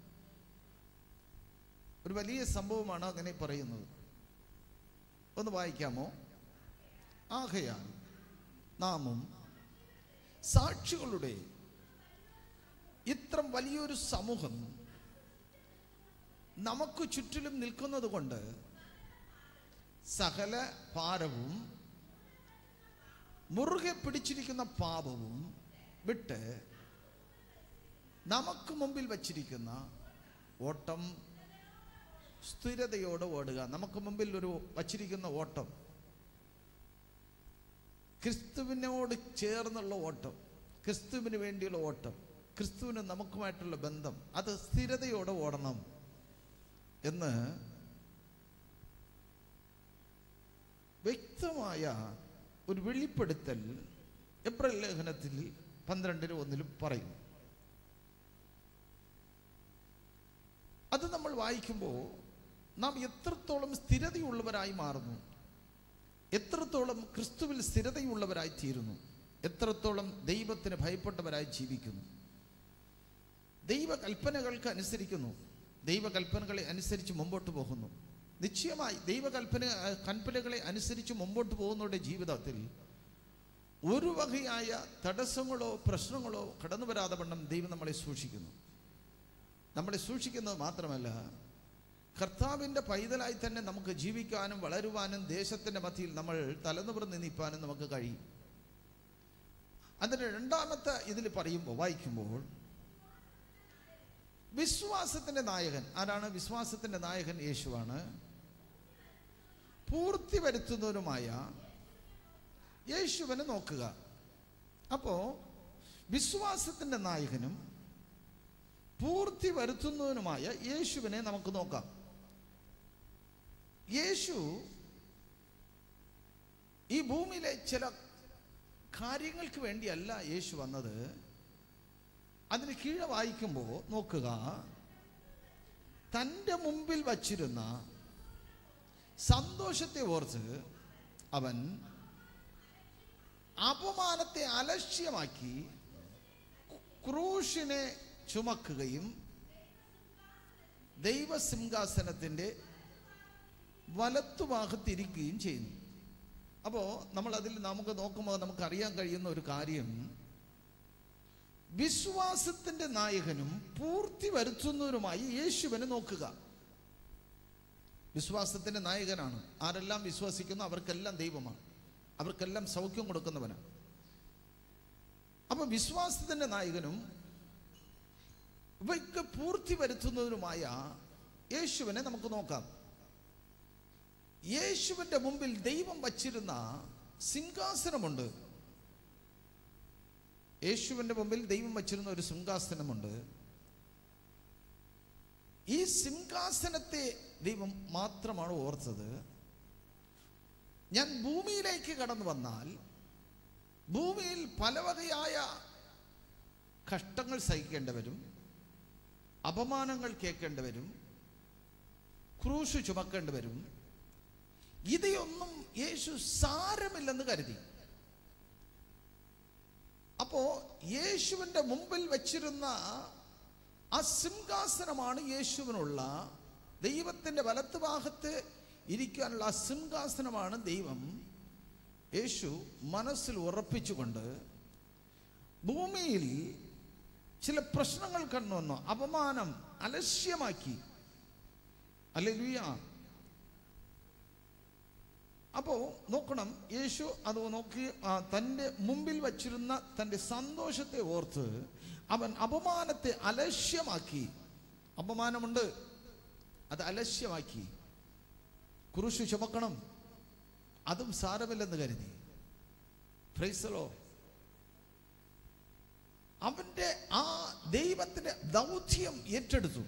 ഒരു വലിയ സംഭവമാണ് അങ്ങനെ പറയുന്നത് ഒന്ന് വായിക്കാമോ ആകയാൽ നാമും സാക്ഷികളുടെ ഇത്രം വലിയൊരു സമൂഹം നമുക്ക് ചുറ്റിലും നിൽക്കുന്നത് കൊണ്ട് സകല ഭാരവും മുറുകെ പിടിച്ചിരിക്കുന്ന പാപവും വിട്ട് നമുക്ക് മുമ്പിൽ വച്ചിരിക്കുന്ന ഓട്ടം സ്ഥിരതയോടെ ഓടുക നമുക്ക് മുമ്പിൽ ഒരു വച്ചിരിക്കുന്ന ഓട്ടം ക്രിസ്തുവിനോട് ചേർന്നുള്ള ഓട്ടം ക്രിസ്തുവിന് വേണ്ടിയുള്ള ഓട്ടം ക്രിസ്തുവിന് നമുക്കുമായിട്ടുള്ള ബന്ധം അത് സ്ഥിരതയോടെ ഓടണം എന്ന് വ്യക്തമായ ഒരു വെളിപ്പെടുത്തൽ എബ്രൽ ലേഖനത്തിൽ പന്ത്രണ്ടിന് ഒന്നിലും പറയും അത് നമ്മൾ വായിക്കുമ്പോൾ നാം എത്രത്തോളം സ്ഥിരതയുള്ളവരായി മാറുന്നു എത്രത്തോളം ക്രിസ്തുവിൽ സ്ഥിരതയുള്ളവരായി തീരുന്നു എത്രത്തോളം ദൈവത്തിന് ഭയപ്പെട്ടവരായി ജീവിക്കുന്നു ദൈവകൽപ്പനകൾക്ക് അനുസരിക്കുന്നു ദൈവകൽപ്പനകളെ അനുസരിച്ച് മുമ്പോട്ട് പോകുന്നു നിശ്ചയമായി ദൈവകൽപ്പന കൽപ്പനകളെ അനുസരിച്ച് മുമ്പോട്ട് പോകുന്നവരുടെ ജീവിതത്തിൽ ഒരു വകയായ തടസ്സങ്ങളോ പ്രശ്നങ്ങളോ കടന്നു വരാതെ വണ്ണം ദൈവം നമ്മളെ സൂക്ഷിക്കുന്നു നമ്മളെ സൂക്ഷിക്കുന്നത് മാത്രമല്ല കർത്താവിൻ്റെ പൈതലായി തന്നെ നമുക്ക് ജീവിക്കാനും വളരുവാനും ദേശത്തിൻ്റെ മധ്യയിൽ നമ്മൾ തലനിവർന്ന് നിൽപ്പാനും നമുക്ക് കഴിയും അതിന് രണ്ടാമത്തെ ഇതിൽ പറയുമ്പോൾ വായിക്കുമ്പോൾ വിശ്വാസത്തിന്റെ നായകൻ ആരാണ് വിശ്വാസത്തിന്റെ നായകൻ യേശുവാണ് പൂർത്തി വരുത്തുന്നവരുമായ യേശുവിനെ നോക്കുക അപ്പോ വിശ്വാസത്തിന്റെ നായകനും പൂർത്തി വരുത്തുന്നവനുമായ യേശുവിനെ നമുക്ക് നോക്കാം യേശു ഈ ഭൂമിയിലെ ചില കാര്യങ്ങൾക്ക് വേണ്ടിയല്ല യേശു വന്നത് അതിന് കീഴെ വായിക്കുമ്പോൾ നോക്കുക തൻ്റെ മുമ്പിൽ വച്ചിരുന്ന സന്തോഷത്തെ ഓർത്ത് അവൻ അപമാനത്തെ അലക്ഷ്യമാക്കി ക്രൂശിനെ ചുമക്കുകയും ദൈവസിംഹാസനത്തിൻ്റെ വലത്തുഭാഗത്തിരിക്കുകയും ചെയ്യുന്നു അപ്പോൾ നമ്മൾ അതിൽ നമുക്ക് നോക്കുമ്പോൾ നമുക്ക് അറിയാൻ കഴിയുന്ന ഒരു കാര്യം വിശ്വാസത്തിന്റെ നായകനും പൂർത്തി വരുത്തുന്നവരുമായി യേശുവിനെ നോക്കുക വിശ്വാസത്തിന്റെ നായകനാണ് ആരെല്ലാം വിശ്വസിക്കുന്നു അവർക്കെല്ലാം ദൈവമാണ് അവർക്കെല്ലാം സൗഖ്യം കൊടുക്കുന്നവനാണ് അപ്പൊ വിശ്വാസത്തിന്റെ നായകനും ഇവയ്ക്ക് പൂർത്തി വരുത്തുന്നതിനുമായ യേശുവിനെ നമുക്ക് നോക്കാം യേശുവിന്റെ മുമ്പിൽ ദൈവം വച്ചിരുന്ന സിംഹാസനമുണ്ട് യേശുവിന്റെ മുമ്പിൽ ദൈവം വച്ചിരുന്ന ഒരു സിംഹാസനമുണ്ട് ഈ സിംഹാസനത്തെ ദൈവം മാത്രമാണ് ഓർത്തത് ഞാൻ ഭൂമിയിലേക്ക് കടന്നു വന്നാൽ ഭൂമിയിൽ പല വകയായ കഷ്ടങ്ങൾ സഹിക്കേണ്ടി വരും അപമാനങ്ങൾ കേൾക്കേണ്ടി വരും ക്രൂശ് ചുമക്കേണ്ടി വരും ഇതൊന്നും യേശു സാരമില്ലെന്ന് കരുതി അപ്പോ യേശുവിന്റെ മുമ്പിൽ വച്ചിരുന്ന ആ സിംഹാസനമാണ് യേശുവിനുള്ള ദൈവത്തിൻ്റെ വലത്തുഭാഗത്ത് ഇരിക്കാനുള്ള ആ സിംഹാസനമാണ് ദൈവം യേശു മനസ്സിൽ ഉറപ്പിച്ചുകൊണ്ട് ഭൂമിയിൽ ചില പ്രശ്നങ്ങൾ കണ്ടു വന്നു അപമാനം അലക്ഷ്യമാക്കി അല്ലെ അപ്പോ നോക്കണം യേശു അത് നോക്കി ആ, തൻ്റെ മുമ്പിൽ വച്ചിരുന്ന തൻ്റെ സന്തോഷത്തെ ഓർത്ത് അവൻ അപമാനത്തെ അലക്ഷ്യമാക്കി അപമാനമുണ്ട് അത് അലക്ഷ്യമാക്കി കുരിശു ചുമക്കണം അതും സാരമില്ലെന്ന് കരുതി ഫ്രൈസലോ അവന്റെ ആ ദൈവത്തിന്റെ ദൗത്യം ഏറ്റെടുത്തു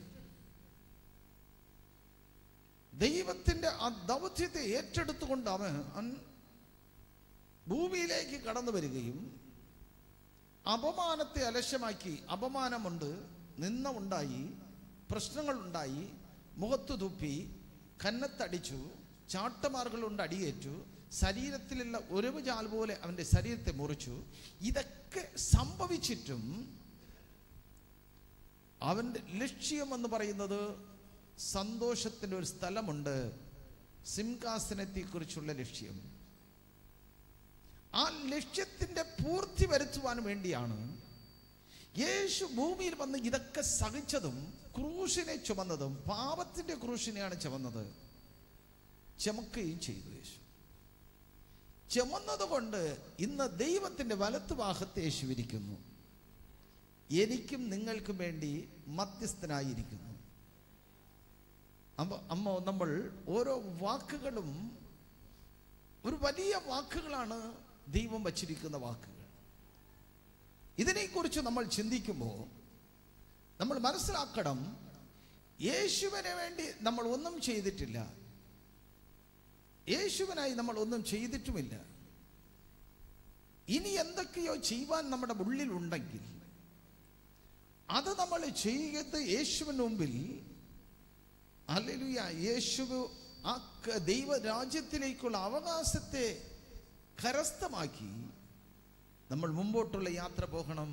ദൈവത്തിന്റെ ആ ദൗത്യത്തെ ഏറ്റെടുത്തുകൊണ്ട് അവൻ അവൻ ഭൂമിയിലേക്ക് കടന്നു വരികയും അപമാനത്തെ അലക്ഷ്യമാക്കി അപമാനമുണ്ട് നിന്ന ഉണ്ടായി പ്രശ്നങ്ങളുണ്ടായി മുഖത്തു തുപ്പി കന്നത്തടിച്ചു ചാട്ടമാറുകൾ കൊണ്ട് അടിയേറ്റു ശരീരത്തിലുള്ള ഒരവ് ചാൽ പോലെ അവൻ്റെ ശരീരത്തെ മുറിച്ചു ഇതൊക്കെ സംഭവിച്ചിട്ടും അവൻ്റെ ലക്ഷ്യം എന്ന് പറയുന്നത് സന്തോഷത്തിൻ്റെ ഒരു സ്ഥലമുണ്ട് സിംഹാസനത്തെക്കുറിച്ചുള്ള ലക്ഷ്യം ആ ലക്ഷ്യത്തിൻ്റെ പൂർത്തി വരുത്തുവാൻ വേണ്ടിയാണ് യേശു ഭൂമിയിൽ വന്ന് ഇതൊക്കെ സഹിച്ചതും ക്രൂശിനെ ചുമന്നതും പാപത്തിൻ്റെ ക്രൂശിനെയാണ് ചുമന്നത് ചുമക്കുകയും ചെയ്തു യേശു ചുമന്നതുകൊണ്ട് ഇന്ന് ദൈവത്തിൻ്റെ വലത്തുഭാഗത്ത് യേശു ഇരിക്കുന്നു എനിക്കും നിങ്ങൾക്കും വേണ്ടി മധ്യസ്ഥനായിരിക്കുന്നു അമ്മ അമ്മ നമ്മൾ ഓരോ വാക്കുകളും ഒരു വലിയ വാക്കുകളാണ് ദൈവം വച്ചിരിക്കുന്ന വാക്കുകൾ ഇതിനെക്കുറിച്ച് നമ്മൾ ചിന്തിക്കുമ്പോൾ നമ്മൾ മനസ്സിലാക്കണം യേശുവിന് വേണ്ടി നമ്മൾ ഒന്നും ചെയ്തിട്ടില്ല യേശുവിനായി നമ്മൾ ഒന്നും ചെയ്തിട്ടുമില്ല ഇനി എന്തൊക്കെയോ ചെയ്യുവാൻ നമ്മുടെ ഉള്ളിൽ ഉണ്ടെങ്കിൽ അത് നമ്മൾ ചെയ്യുന്നത് യേശുവിന് മുമ്പിൽ അല്ലേലൂയ യേശു ആ ക- ദൈവരാജ്യത്തിലേക്കുള്ള അവകാശത്തെ കരസ്ഥമാക്കി നമ്മൾ മുമ്പോട്ടുള്ള യാത്ര പോകണം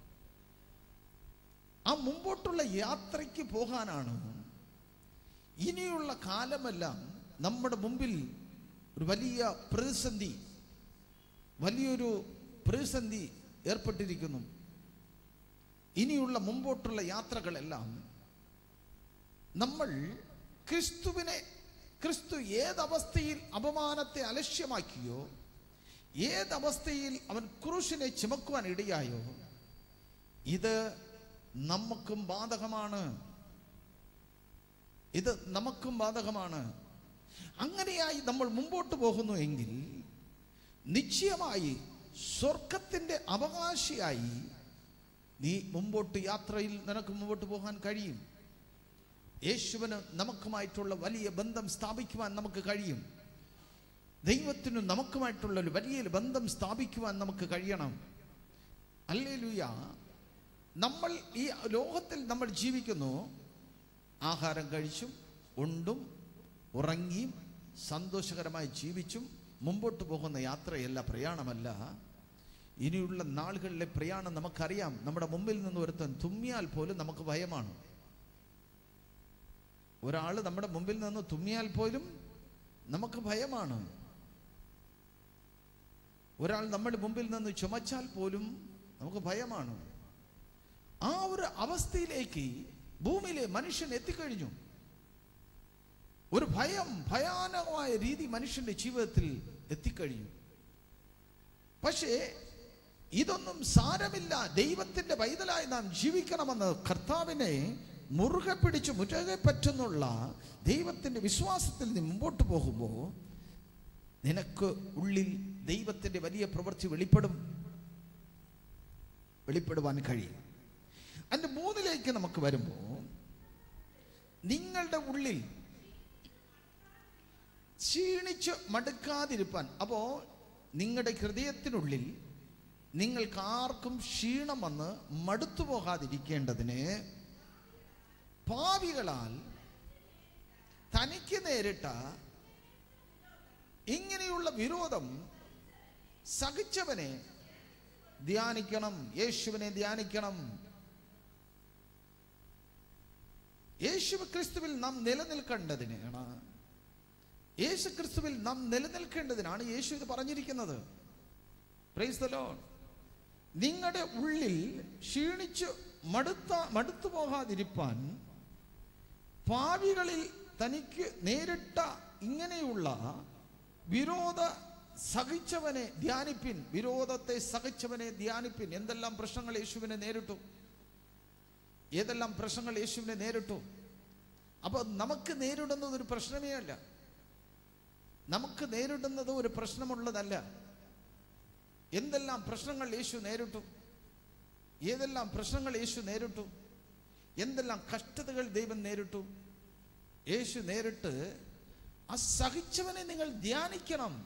ആ മുമ്പോട്ടുള്ള യാത്രയ്ക്ക് പോകാനാണ് ഇനിയുള്ള കാലമെല്ലാം നമ്മുടെ മുമ്പിൽ ഒരു വലിയ പ്രതിസന്ധി വലിയൊരു പ്രതിസന്ധി ഏർപ്പെട്ടിരിക്കുന്നു ഇനിയുള്ള മുമ്പോട്ടുള്ള യാത്രകളെല്ലാം നമ്മൾ ക്രിസ്തുവിനെ ക്രിസ്തു ഏതവസ്ഥയിൽ അപമാനത്തെ അലക്ഷ്യമാക്കിയോ ഏതവസ്ഥയിൽ അവൻ ക്രൂശിനെ ചുമക്കുവാൻ ഇടയായോ ഇത് നമുക്കും ബാധകമാണ് ഇത് നമുക്കും ബാധകമാണ് അങ്ങനെയായി നമ്മൾ മുമ്പോട്ട് പോകുന്നു എങ്കിൽ നിശ്ചയമായി സ്വർഗത്തിൻ്റെ അവകാശിയായി നീ മുമ്പോട്ട് യാത്രയിൽ നിനക്ക് മുമ്പോട്ട് പോകാൻ കഴിയും യേശുവിന് നമുക്കുമായിട്ടുള്ള വലിയ ബന്ധം സ്ഥാപിക്കുവാൻ നമുക്ക് കഴിയും ദൈവത്തിനു നമുക്കുമായിട്ടുള്ള ഒരു വലിയ ബന്ധം സ്ഥാപിക്കുവാൻ നമുക്ക് കഴിയണം അല്ലേലൂയ നമ്മൾ ഈ ലോകത്തിൽ നമ്മൾ ജീവിക്കുന്നു ആഹാരം കഴിച്ചും ഉണ്ടും ഉറങ്ങിയും സന്തോഷകരമായി ജീവിച്ചും മുമ്പോട്ട് പോകുന്ന യാത്രയല്ല പ്രയാണമല്ല ഇനിയുള്ള നാളുകളിലെ പ്രയാണം നമുക്കറിയാം നമ്മുടെ മുമ്പിൽ നിന്ന് ഒരുത്തൻ തുമ്മിയാൽ പോലും നമുക്ക് ഭയമാണ് ഒരാൾ നമ്മുടെ മുമ്പിൽ നിന്ന് തുമ്മിയാൽ പോലും നമുക്ക് ഭയമാണ് ഒരാൾ നമ്മുടെ മുമ്പിൽ നിന്ന് ചുമച്ചാൽ പോലും നമുക്ക് ഭയമാണ് ആ ഒരു അവസ്ഥയിലേക്ക് ഭൂമിയിലെ മനുഷ്യൻ എത്തിക്കഴിഞ്ഞു ഒരു ഭയം ഭയാനകമായ രീതി മനുഷ്യന്റെ ജീവിതത്തിൽ എത്തിക്കഴിഞ്ഞു പക്ഷേ ഇതൊന്നും സാരമില്ല ദൈവത്തിന്റെ പൈതലായി നാം ജീവിക്കണമെന്ന് കർത്താവിനെ മുറുകെ പിടിച്ച് മുറുകെ പറ്റുന്നുള്ള ദൈവത്തിന്റെ വിശ്വാസത്തിൽ നീ മുമ്പോട്ട് പോകുമ്പോൾ നിനക്ക് ഉള്ളിൽ ദൈവത്തിന്റെ വലിയ പ്രവൃത്തി വെളിപ്പെടും വെളിപ്പെടുവാൻ കഴിയും അതിന്റെ മൂന്നിലേക്ക് നമുക്ക് വരുമ്പോൾ നിങ്ങളുടെ ഉള്ളിൽ ക്ഷീണിച്ച് മടുക്കാതിരിപ്പാൻ അപ്പോ നിങ്ങളുടെ ഹൃദയത്തിനുള്ളിൽ നിങ്ങൾക്ക് ആർക്കും ക്ഷീണം വന്ന് മടുത്തു പോകാതിരിക്കേണ്ടതിന് പാവികളാൽ തനിക്ക് നേരിട്ട ഇങ്ങനെയുള്ള വിരോധം സഹിച്ചവനെ ധ്യാനിക്കണം യേശുവിനെ ധ്യാനിക്കണം യേശു ക്രിസ്തുവിൽ നാം നിലനിൽക്കേണ്ടതിനാണ് യേശു ക്രിസ്തുവിൽ നാം നിലനിൽക്കേണ്ടതിനാണ് യേശു ഇത് പറഞ്ഞിരിക്കുന്നത് പ്രൈസ് ദ ലോർഡ് നിങ്ങളുടെ ഉള്ളിൽ ക്ഷീണിച്ച് മടുത്ത മടുത്തു പോകാതിരിപ്പാൻ പാവികളിൽ തനിക്ക് നേരിട്ട ഇങ്ങനെയുള്ള വിരോധ സഹിച്ചവനെ ധ്യാനിപ്പിൻ വിരോധത്തെ സഹിച്ചവനെ ധ്യാനിപ്പിൻ എന്തെല്ലാം പ്രശ്നങ്ങൾ യേശുവിനെ നേരിട്ടു ഏതെല്ലാം പ്രശ്നങ്ങൾ യേശുവിനെ നേരിട്ടു അപ്പോൾ നമുക്ക് നേരിടുന്നത് ഒരു പ്രശ്നമേ അല്ല നമുക്ക് നേരിടുന്നത് ഒരു പ്രശ്നമുള്ളതല്ല എന്തെല്ലാം പ്രശ്നങ്ങൾ യേശു നേരിട്ടു ഏതെല്ലാം പ്രശ്നങ്ങൾ യേശു നേരിട്ടു എന്തെല്ലാം കഷ്ടതകൾ ദൈവം നേരിട്ടു യേശു നേരിട്ട് ആ സഹിച്ചവനെ നിങ്ങൾ ധ്യാനിക്കണം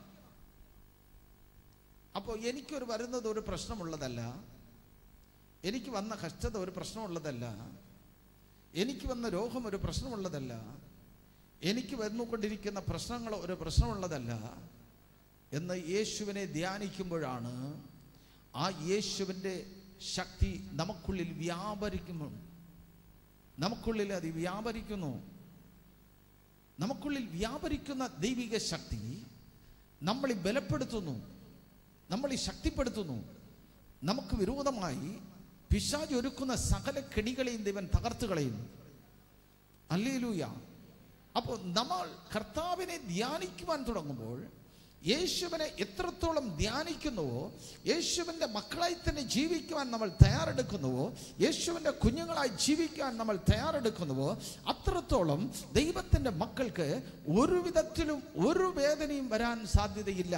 അപ്പോൾ എനിക്കൊരു വരുന്നത് ഒരു പ്രശ്നമുള്ളതല്ല എനിക്ക് വന്ന കഷ്ടത ഒരു പ്രശ്നമുള്ളതല്ല എനിക്ക് വന്ന രോഗം ഒരു പ്രശ്നമുള്ളതല്ല എനിക്ക് വന്നുകൊണ്ടിരിക്കുന്ന പ്രശ്നങ്ങൾ ഒരു പ്രശ്നമുള്ളതല്ല എന്ന് യേശുവിനെ ധ്യാനിക്കുമ്പോഴാണ് ആ യേശുവിൻ്റെ ശക്തി നമുക്കുള്ളിൽ വ്യാപരിക്കുന്നു നമുക്കുള്ളിൽ അത് വ്യാപരിക്കുന്നു നമുക്കുള്ളിൽ വ്യാപരിക്കുന്ന ദൈവിക ശക്തി നമ്മളെ ബലപ്പെടുത്തുന്നു നമ്മളെ ശക്തിപ്പെടുത്തുന്നു നമുക്ക് വിരോധമായി പിശാജ് ഒരുക്കുന്ന സകല കെണികളെയും ദൈവൻ തകർത്ത് കളയുന്നു അല്ലേലൂയ അപ്പോൾ നമ്മൾ കർത്താവിനെ ധ്യാനിക്കുവാൻ തുടങ്ങുമ്പോൾ യേശുവിനെ എത്രത്തോളം ധ്യാനിക്കുന്നുവോ യേശുവിൻ്റെ മക്കളായി തന്നെ ജീവിക്കുവാൻ നമ്മൾ തയ്യാറെടുക്കുന്നുവോ യേശുവിൻ്റെ കുഞ്ഞുങ്ങളായി ജീവിക്കാൻ നമ്മൾ തയ്യാറെടുക്കുന്നുവോ അത്രത്തോളം ദൈവത്തിൻ്റെ മക്കൾക്ക് ഒരു വിധത്തിലും ഒരു വേദനയും വരാൻ സാധ്യതയില്ല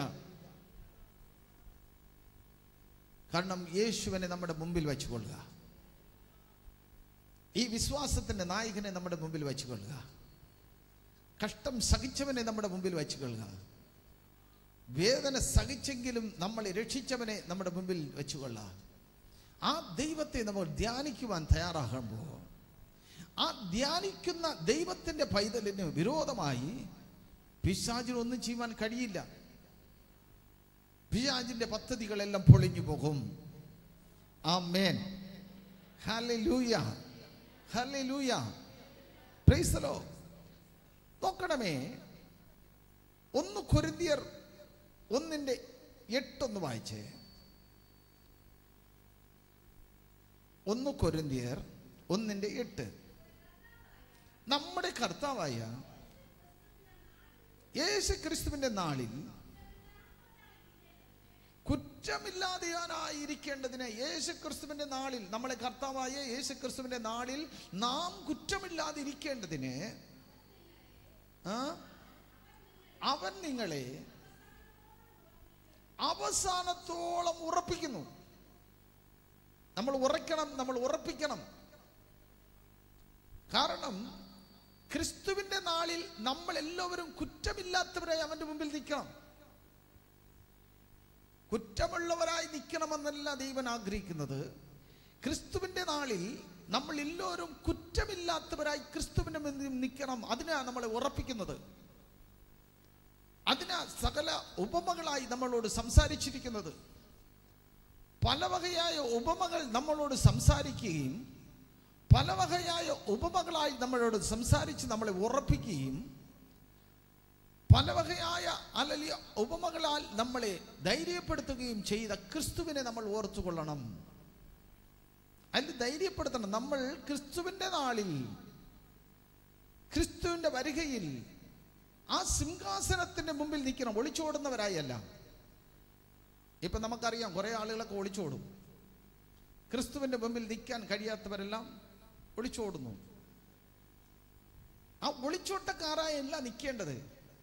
കാരണം യേശുവിനെ നമ്മുടെ മുമ്പിൽ വെച്ചുകൊള്ളുക ഈ വിശ്വാസത്തിൻ്റെ നായകനെ നമ്മുടെ മുമ്പിൽ വെച്ചുകൊള്ളുക കഷ്ടം സഹിച്ചവനെ നമ്മുടെ മുമ്പിൽ വെച്ചുകൊള്ളുക വേദന സഹിച്ചെങ്കിലും നമ്മളെ രക്ഷിച്ചവനെ നമ്മുടെ മുമ്പിൽ വെച്ചുകൊള്ളാം ആ ദൈവത്തെ നമ്മൾ ധ്യാനിക്കുവാൻ തയ്യാറാകുമ്പോൾ ആ ധ്യാനിക്കുന്ന ദൈവത്തിൻ്റെ പൈതലിന് വിരോധമായി പിശാചിനൊന്നും ചെയ്യുവാൻ കഴിയില്ല പിശാചിന്റെ പദ്ധതികളെല്ലാം പൊളിഞ്ഞു പോകും ആ മേൻ ഹല്ലേലൂയ ഹല്ലേലൂയ പ്രൈസലോ നോക്കണമേ ഒന്ന് കൊരിന്തിയർ ഒന്നിന്റെ എട്ടൊന്ന് വായിച്ചേ ഒന്ന് കൊരിന്തിയർ ഒന്നിന്റെ എട്ട് നമ്മുടെ കർത്താവായ യേശു ക്രിസ്തുവിന്റെ നാളിൽ കുറ്റമില്ലാതെയാനായിരിക്കേണ്ടതിന് യേശു ക്രിസ്തുവിന്റെ നാളിൽ നമ്മളെ കർത്താവായ യേശു ക്രിസ്തുവിന്റെ നാളിൽ നാം കുറ്റമില്ലാതിരിക്കേണ്ടതിന് ആ, അവൻ നിങ്ങളെ അവസാനത്തോളം ഉറപ്പിക്കുന്നു നമ്മൾ ഉറയ്ക്കണം നമ്മൾ ഉറപ്പിക്കണം കാരണം ക്രിസ്തുവിന്റെ നാളിൽ നമ്മൾ എല്ലാവരും കുറ്റമില്ലാത്തവരായി അവന്റെ മുമ്പിൽ നിൽക്കണം കുറ്റമുള്ളവരായി നിൽക്കണമെന്നല്ല ദൈവൻ ആഗ്രഹിക്കുന്നത് ക്രിസ്തുവിന്റെ നാളിൽ നമ്മൾ എല്ലാവരും കുറ്റമില്ലാത്തവരായി ക്രിസ്തുവിന്റെ മുന്നിൽ നിൽക്കണം അതിനാണ് നമ്മളെ ഉറപ്പിക്കുന്നത് അതിനാ സകല ഉപമകളായി നമ്മളോട് സംസാരിച്ചിരിക്കുന്നത് പല വകയായ ഉപമകൾ നമ്മളോട് സംസാരിക്കുകയും പല വകയായ ഉപമകളായി നമ്മളോട് സംസാരിച്ച് നമ്മളെ ഉറപ്പിക്കുകയും പല വകയായ അലലിയ ഉപമകളാൽ നമ്മളെ ധൈര്യപ്പെടുത്തുകയും ചെയ്ത ക്രിസ്തുവിനെ നമ്മൾ ഓർത്തുകൊള്ളണം അതിൽ ധൈര്യപ്പെടുത്തണം നമ്മൾ ക്രിസ്തുവിന്റെ നാളിൽ ക്രിസ്തുവിന്റെ വരികയിൽ ആ സിംഹാസനത്തിന്റെ മുമ്പിൽ നിൽക്കണം ഒളിച്ചോടുന്നവരായല്ല ഇപ്പൊ നമുക്കറിയാം കുറെ ആളുകളൊക്കെ ഒളിച്ചോടും ക്രിസ്തുവിന്റെ മുമ്പിൽ നിൽക്കാൻ കഴിയാത്തവരെല്ലാം ഒളിച്ചോടുന്നു ആ ഒളിച്ചോട്ടക്കാരായല്ല നിൽക്കേണ്ടത്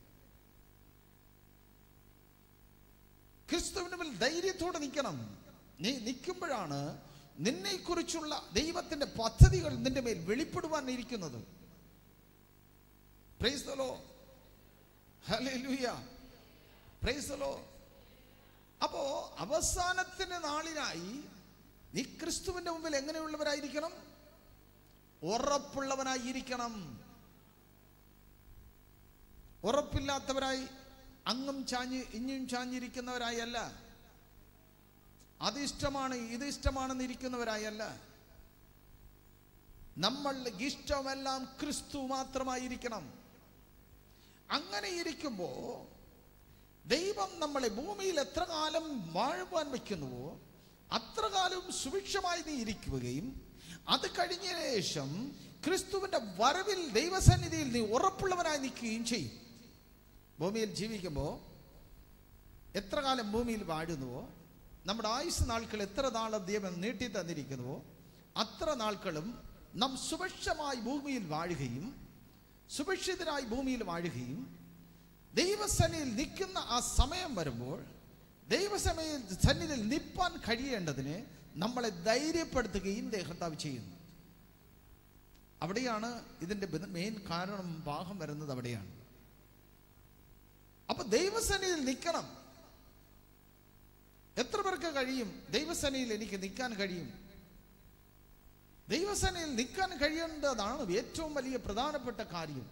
ക്രിസ്തുവിന് മുമ്പിൽ ധൈര്യത്തോടെ നിൽക്കണം നീ നിൽക്കുമ്പോഴാണ് നിന്നെ കുറിച്ചുള്ള ദൈവത്തിന്റെ പദ്ധതികൾ നിന്റെ മേൽ വെളിപ്പെടുവാൻ ഇരിക്കുന്നത് Praise the Lord. Hallelujah. Praise the Lord. അപ്പോ അവസാനത്തിന്റെ നാളിനായി നീ ക്രിസ്തുവിന്റെ മുമ്പിൽ എങ്ങനെയുള്ളവരായിരിക്കണം ഉറപ്പുള്ളവനായിരിക്കണം ഉറപ്പില്ലാത്തവരായി അങ്ങും ചാഞ്ഞ് ഇഞ്ഞും ചാഞ്ഞിരിക്കുന്നവരായല്ല അത് ഇഷ്ടമാണ് ഇത് ഇഷ്ടമാണെന്ന് ഇരിക്കുന്നവരായല്ല നമ്മളുടെ ഇഷ്ടമെല്ലാം ക്രിസ്തു മാത്രമായിരിക്കണം അങ്ങനെ ഇരിക്കുമ്പോൾ ദൈവം നമ്മളെ ഭൂമിയിൽ എത്ര കാലം വാഴുവാൻ വയ്ക്കുന്നുവോ അത്ര കാലം സുഭിക്ഷമായി നീ ഇരിക്കുകയും അത് കഴിഞ്ഞ ശേഷം ക്രിസ്തുവിന്റെ വരവിൽ ദൈവസന്നിധിയിൽ നീ ഉറപ്പുള്ളവനായി നിൽക്കുകയും ചെയ്യും ഭൂമിയിൽ ജീവിക്കുമ്പോൾ എത്ര കാലം ഭൂമിയിൽ വാഴുന്നുവോ നമ്മുടെ ആയുസ് നാൾക്കൾ എത്ര നാളും ദൈവം നീട്ടി തന്നിരിക്കുന്നുവോ അത്ര നാൾക്കളും നാം സുഭിക്ഷമായി ഭൂമിയിൽ വാഴുകയും സുഭിക്ഷിതരായി ഭൂമിയിൽ വാഴുകയും ദൈവസന്നിധിയിൽ നിൽക്കുന്ന ആ സമയം വരുമ്പോൾ ദൈവസമയ സന്നിധിയിൽ നിൽപ്പാൻ കഴിയേണ്ടതിന് നമ്മളെ ധൈര്യപ്പെടുത്തുകയും ദേഹത്താവ് ചെയ്യുന്നു അവിടെയാണ് ഇതിന്റെ മെയിൻ കാരണം ഭാഗം വരുന്നത് അവിടെയാണ് അപ്പൊ ദൈവസന്നിധിയിൽ നിൽക്കണം എത്ര പേർക്ക് കഴിയും ദൈവസന്നിധിയിൽ എനിക്ക് നിൽക്കാൻ കഴിയും ദൈവസേനയിൽ നിൽക്കാൻ കഴിയേണ്ടതാണ് ഏറ്റവും വലിയ പ്രധാനപ്പെട്ട കാര്യം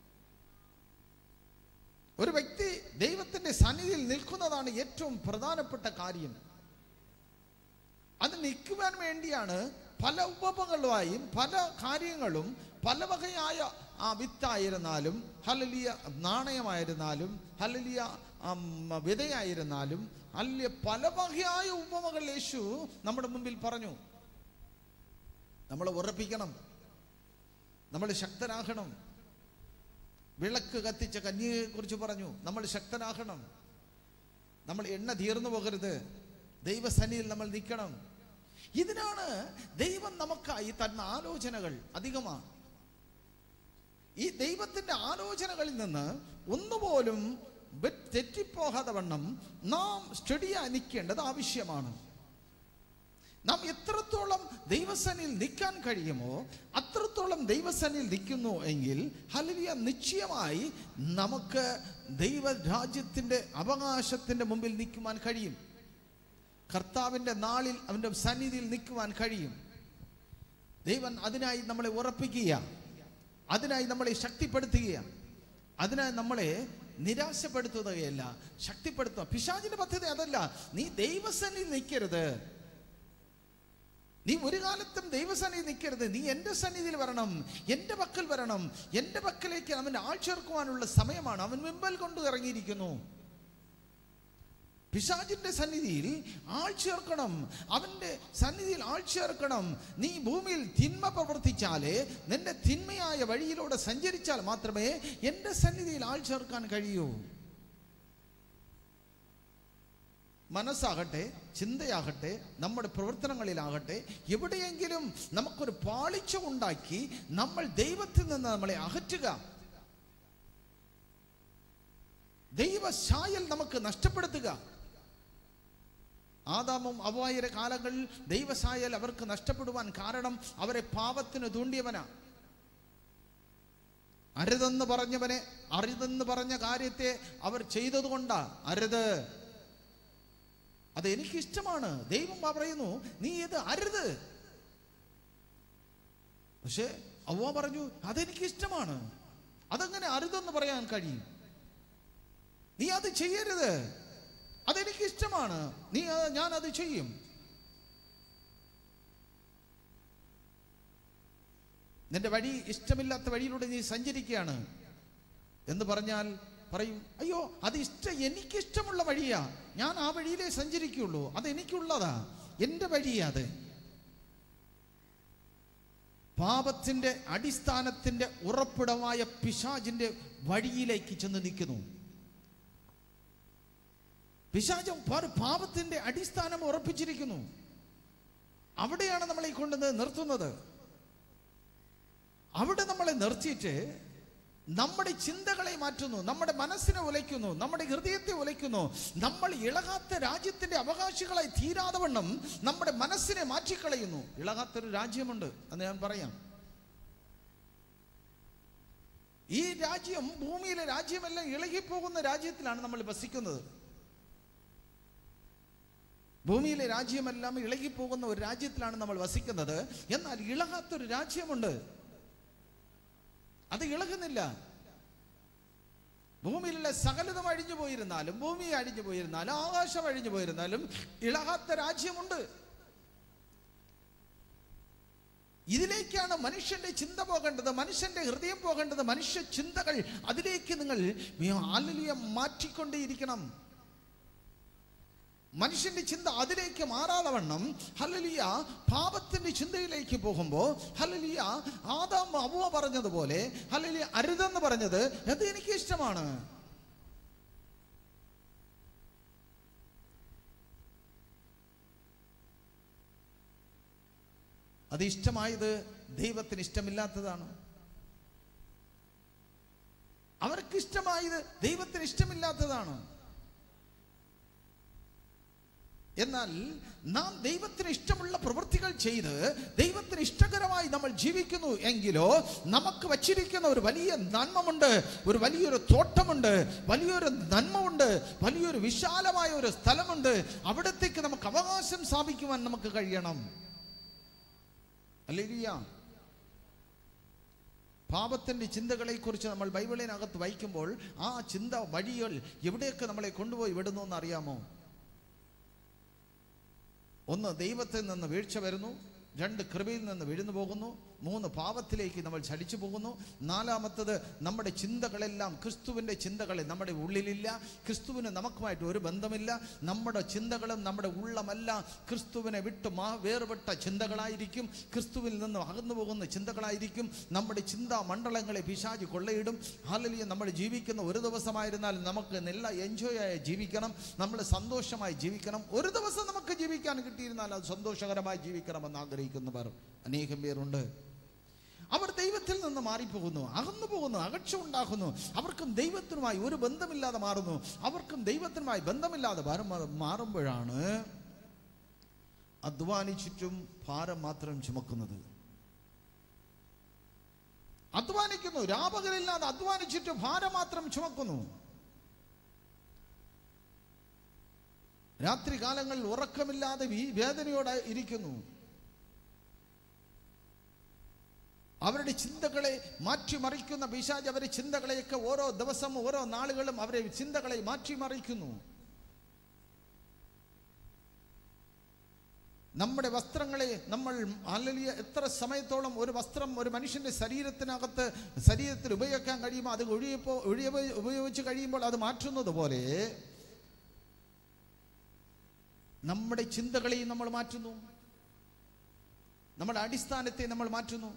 ഒരു വ്യക്തി ദൈവത്തിന്റെ സന്നിധിയിൽ നിൽക്കുന്നതാണ് ഏറ്റവും പ്രധാനപ്പെട്ട കാര്യം അത് നിൽക്കുവാൻ വേണ്ടിയാണ് പല ഉപമകളുമായും പല കാര്യങ്ങളും പല വകയായ ആ വിത്തായിരുന്നാലും ഹലലിയ നാണയമായിരുന്നാലും ഹലലിയ ആം, വിതയായിരുന്നാലും അല്ലെ പല വകയായ ഉപമകൾ യേശു നമ്മുടെ മുമ്പിൽ പറഞ്ഞു നമ്മളെ ഉറപ്പിക്കണം നമ്മൾ ശക്തരാകണം വിളക്ക് കത്തിച്ച കന്യകയെ കുറിച്ച് പറഞ്ഞു നമ്മൾ ശക്തരാകണം നമ്മൾ എണ്ണ തീർന്നു പോകരുത് ദൈവസന്നിധിയിൽ നമ്മൾ നിൽക്കണം ഇതിനാണ് ദൈവം നമുക്കായി തന്ന ആലോചനകൾ അധികമാണ് ഈ ദൈവത്തിന്റെ ആലോചനകളിൽ നിന്ന് ഒന്നുപോലും വെ- തെറ്റിപ്പോകാതെ വണ്ണം നാം സ്റ്റഡിയായി നിൽക്കേണ്ടത് ആവശ്യമാണ് നാം എത്രത്തോളം ദൈവസനിൽ നിൽക്കാൻ കഴിയുമോ അത്രത്തോളം ദൈവസനിൽ നിൽക്കുന്നു എങ്കിൽ ഹലിയ നിശ്ചയമായി നമുക്ക് ദൈവരാജ്യത്തിന്റെ അവകാശത്തിന്റെ മുമ്പിൽ നിൽക്കുവാൻ കഴിയും കർത്താവിന്റെ നാളിൽ അവന്റെ സന്നിധിയിൽ നിൽക്കുവാൻ കഴിയും ദൈവൻ അതിനായി നമ്മളെ ഉറപ്പിക്കുക അതിനായി നമ്മളെ ശക്തിപ്പെടുത്തുക അതിനായി നമ്മളെ നിരാശപ്പെടുത്തുകയല്ല ശക്തിപ്പെടുത്തുക പിശാചിന്റെ പദ്ധതി അതല്ല നീ ദൈവസന്നിധി നിൽക്കരുത് നീ ഒരു കാലത്തും ദൈവസന്നിധി നിൽക്കരുത് നീ എൻ്റെ സന്നിധിയിൽ വരണം എൻ്റെ പക്കൽ വരണം എൻ്റെ പക്കലേക്ക് അവൻ ആൾ ചേർക്കുവാനുള്ള സമയമാണ് അവൻ വെമ്പൽ കൊണ്ട് ഇറങ്ങിയിരിക്കുന്നു പിശാചിന്റെ സന്നിധിയിൽ ആൾ ചേർക്കണം അവന്റെ സന്നിധിയിൽ ആൾ ചേർക്കണം നീ ഭൂമിയിൽ തിന്മ പ്രവർത്തിച്ചാലേ നിന്റെ തിന്മയായ വഴിയിലൂടെ സഞ്ചരിച്ചാൽ മാത്രമേ എൻ്റെ സന്നിധിയിൽ ആൾ ചേർക്കാൻ കഴിയൂ മനസ്സാകട്ടെ ചിന്തയാകട്ടെ നമ്മുടെ പ്രവർത്തനങ്ങളിലാകട്ടെ എവിടെയെങ്കിലും നമുക്കൊരു പാളിച്ച ഉണ്ടാക്കി നമ്മൾ ദൈവത്തിൽ നിന്ന് നമ്മളെ അകറ്റുക ദൈവശായൽ നമുക്ക് നഷ്ടപ്പെടുത്തുക ആദാമും അവ്വായിയുടെ കാലങ്ങളിൽ ദൈവസായൽ അവർക്ക് നഷ്ടപ്പെടുവാൻ കാരണം അവരെ പാപത്തിന് തൂണ്ടിയവനാ അരുതെന്ന് പറഞ്ഞവനെ അരുതെന്ന് പറഞ്ഞ കാര്യത്തെ അവർ ചെയ്തതുകൊണ്ടാ അരുത് അത് എനിക്കിഷ്ടമാണ് ദൈവം പറയുന്നു നീ ഇത് അരുത് പക്ഷേ അവ പറഞ്ഞു അതെനിക്ക് ഇഷ്ടമാണ് അതെങ്ങനെ അരുതെന്ന് പറയാൻ കഴിയും നീ അത് ചെയ്യരുത് അതെനിക്ക് ഇഷ്ടമാണ് നീ അത് ഞാൻ അത് ചെയ്യും നിന്റെ വഴി ഇഷ്ടമില്ലാത്ത വഴിയിലൂടെ നീ സഞ്ചരിക്കുകയാണ് എന്ന് പറഞ്ഞാൽ പറയും അയ്യോ അത് ഇഷ്ട എനിക്കിഷ്ടമുള്ള വഴിയാ ഞാൻ ആ വഴിയിലേ സഞ്ചരിക്കുള്ളൂ അത് എനിക്കുള്ളതാ എൻ്റെ വഴിയാ അത് പാപത്തിന്റെ അടിസ്ഥാനത്തിന്റെ ഉറപ്പിടമായ പിശാജിന്റെ വഴിയിലേക്ക് ചെന്ന് നിൽക്കുന്നു പിശാചം പാ- പാപത്തിന്റെ അടിസ്ഥാനം ഉറപ്പിച്ചിരിക്കുന്നു അവിടെയാണ് നമ്മളെ കൊണ്ടുവന്ന് നിർത്തുന്നത് അവിടെ നമ്മളെ നിർത്തിയിട്ട് നമ്മുടെ ചിന്തകളെ മാറ്റുന്നു നമ്മുടെ മനസ്സിനെ ഉലയ്ക്കുന്നു നമ്മുടെ ഹൃദയത്തെ ഉലയ്ക്കുന്നു നമ്മൾ ഇളകാത്ത രാജ്യത്തിന്റെ അവകാശികളായി തീരാതെ വണ്ണം നമ്മുടെ മനസ്സിനെ മാറ്റിക്കളയുന്നു ഇളകാത്തൊരു രാജ്യമുണ്ട് എന്ന് ഞാൻ പറയാം ഈ രാജ്യം ഭൂമിയിലെ രാജ്യമെല്ലാം ഇളകിപ്പോകുന്ന രാജ്യത്തിലാണ് നമ്മൾ വസിക്കുന്നത് ഭൂമിയിലെ രാജ്യമെല്ലാം ഇളകിപ്പോകുന്ന ഒരു രാജ്യത്തിലാണ് നമ്മൾ വസിക്കുന്നത് എന്നാൽ ഇളകാത്തൊരു രാജ്യമുണ്ട് അത് ഇളകുന്നില്ല ഭൂമിയിലുള്ള സകലതും അഴിഞ്ഞു പോയിരുന്നാലും ഭൂമി അഴിഞ്ഞു പോയിരുന്നാലും ആകാശം അഴിഞ്ഞു പോയിരുന്നാലും ഇളകാത്ത രാജ്യമുണ്ട് ഇതിലേക്കാണ് മനുഷ്യന്റെ ചിന്ത പോകേണ്ടത് മനുഷ്യന്റെ ഹൃദയം പോകേണ്ടത് മനുഷ്യ ചിന്തകൾ അതിലേക്ക് നിങ്ങൾ ആലുലിയ മാറ്റിക്കൊണ്ടേയിരിക്കണം മനുഷ്യന്റെ ചിന്ത അതിലേക്ക് മാറാതവണ്ണം ഹലലിയ പാപത്തിന്റെ ചിന്തയിലേക്ക് പോകുമ്പോൾ ഹലലിയ ആദാം അവ പറഞ്ഞതുപോലെ ഹലലിയ അരുതെന്ന് പറഞ്ഞത് അത് എനിക്ക് ഇഷ്ടമാണ് അത് ഇഷ്ടമായത് ദൈവത്തിന് ഇഷ്ടമില്ലാത്തതാണ് അവർക്ക് ഇഷ്ടമായത് ദൈവത്തിന് ഇഷ്ടമില്ലാത്തതാണ് എന്നാൽ നാം ദൈവത്തിന് ഇഷ്ടമുള്ള പ്രവൃത്തികൾ ചെയ്ത് ദൈവത്തിന് ഇഷ്ടകരമായി നമ്മൾ ജീവിക്കുന്നു എങ്കിലോ നമുക്ക് വച്ചിരിക്കുന്ന ഒരു വലിയ നന്മമുണ്ട് ഒരു വലിയൊരു തോട്ടമുണ്ട് വലിയൊരു നന്മമുണ്ട് വലിയൊരു വിശാലമായ ഒരു സ്ഥലമുണ്ട് അവിടത്തേക്ക് നമുക്ക് അവകാശം സ്ഥാപിക്കുവാൻ നമുക്ക് കഴിയണം അല്ലേലിയ പാപത്തിന്റെ ചിന്തകളെ കുറിച്ച് നമ്മൾ ബൈബിളിനകത്ത് വായിക്കുമ്പോൾ ആ ചിന്ത വഴികൾ എവിടെയൊക്കെ നമ്മളെ കൊണ്ടുപോയി വിടുന്നു എന്ന് അറിയാമോ ഒന്ന് ദൈവത്തിൽ നിന്ന് വീഴ്ച വരുന്നു രണ്ട് കൃപയിൽ നിന്ന് വീഴുന്നു പോകുന്നു മൂന്ന് പാപത്തിലേക്ക് നമ്മൾ ചടിച്ചു പോകുന്നു നാലാമത്തത് നമ്മുടെ ചിന്തകളെല്ലാം ക്രിസ്തുവിൻ്റെ ചിന്തകളെ നമ്മുടെ ഉള്ളിലില്ല ക്രിസ്തുവിന് നമുക്കുമായിട്ട് ഒരു ബന്ധമില്ല നമ്മുടെ ചിന്തകളും നമ്മുടെ ഉള്ളമല്ല ക്രിസ്തുവിനെ വിട്ട് മാ വേർപെട്ട ചിന്തകളായിരിക്കും ക്രിസ്തുവിൽ നിന്ന് അകന്നു പോകുന്ന ചിന്തകളായിരിക്കും നമ്മുടെ ചിന്താ മണ്ഡലങ്ങളെ പിശാചി കൊള്ളയിടും ഹാലലിയ നമ്മൾ ജീവിക്കുന്ന ഒരു ദിവസമായിരുന്നാൽ നമുക്ക് നല്ല എൻജോയ് ആയി ജീവിക്കണം നമ്മൾ സന്തോഷമായി ജീവിക്കണം ഒരു ദിവസം നമുക്ക് ജീവിക്കാൻ കിട്ടിയിരുന്നാൽ അത് സന്തോഷകരമായി ജീവിക്കണമെന്ന് ആഗ്രഹിക്കുന്നവർ അനേകം പേരുണ്ട് അവർ ദൈവത്തിൽ നിന്ന് മാറിപ്പോകുന്നു അകന്നു പോകുന്നു അകക്ഷ ഉണ്ടാകുന്നു അവർക്കും ദൈവത്തിനുമായി ഒരു ബന്ധമില്ലാതെ മാറുന്നു അവർക്കും ദൈവത്തിനുമായി ബന്ധമില്ലാതെ മാറും- മാറുമ്പോഴാണ് അധ്വാനിച്ചിട്ടും ഭാരം മാത്രം ചുമക്കുന്നത് അധ്വാനിക്കുന്നു രാപകലില്ലാതെ അധ്വാനിച്ചിട്ട് ഭാരം മാത്രം ചുമക്കുന്നു രാത്രി കാലങ്ങളിൽ ഉറക്കമില്ലാതെ വീ- വേദനയോടെ ഇരിക്കുന്നു അവരുടെ ചിന്തകളെ മാറ്റിമറിക്കുന്ന പിശാജ് അവരുടെ ചിന്തകളെയൊക്കെ ഓരോ ദിവസവും ഓരോ നാളുകളും അവരെ ചിന്തകളെ മാറ്റിമറിക്കുന്നു നമ്മുടെ വസ്ത്രങ്ങളെ നമ്മൾ അല്ലെങ്കിൽ എത്ര സമയത്തോളം ഒരു വസ്ത്രം ഒരു മനുഷ്യന്റെ ശരീരത്തിനകത്ത് ശരീരത്തിൽ ഉപയോഗിക്കാൻ കഴിയുമ്പോൾ അത് ഒഴിയപ്പോ ഒഴിയ ഉപയോഗിച്ച് കഴിയുമ്പോൾ അത് മാറ്റുന്നത് പോലെ നമ്മുടെ ചിന്തകളെയും നമ്മൾ മാറ്റുന്നു നമ്മുടെ അടിസ്ഥാനത്തെ നമ്മൾ മാറ്റുന്നു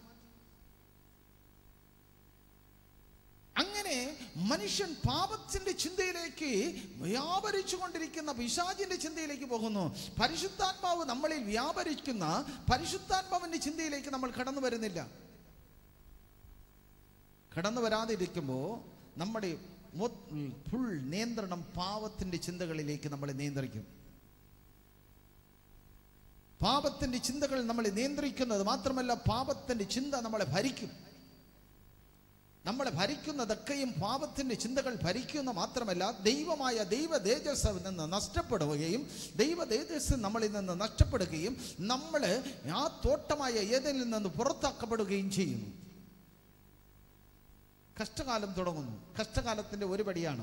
അങ്ങനെ മനുഷ്യൻ പാപത്തിന്റെ ചിന്തയിലേക്ക് വ്യാപരിച്ചു കൊണ്ടിരിക്കുന്ന പിശാചിന്റെ ചിന്തയിലേക്ക് പോകുന്നു പരിശുദ്ധാത്മാവ് നമ്മളിൽ വ്യാപരിക്കുന്ന പരിശുദ്ധാത്മാവിന്റെ ചിന്തയിലേക്ക് നമ്മൾ കടന്നു വരുന്നില്ല കടന്നു വരാതിരിക്കുമ്പോൾ നമ്മുടെ ഫുൾ നിയന്ത്രണം പാപത്തിന്റെ ചിന്തകളിലേക്ക് നമ്മളെ നിയന്ത്രിക്കും പാപത്തിന്റെ ചിന്തകൾ നമ്മളെ നിയന്ത്രിക്കുന്നത് മാത്രമല്ല പാപത്തിന്റെ ചിന്ത നമ്മളെ ഭരിക്കും നമ്മളെ ഭരിക്കുന്നതൊക്കെയും പാപത്തിന്റെ ചിന്തകൾ ഭരിക്കുന്ന മാത്രമല്ല ദൈവമായ ദൈവ തേജസ് നിന്ന് നഷ്ടപ്പെടുകയും ദൈവ തേജസ് നമ്മളിൽ നിന്ന് നഷ്ടപ്പെടുകയും നമ്മൾ ആ തോട്ടമായ ഏതിൽ നിന്ന് പുറത്താക്കപ്പെടുകയും ചെയ്യുന്നു കഷ്ടകാലം തുടങ്ങുന്നു കഷ്ടകാലത്തിന്റെ ഒരു പടിയാണ്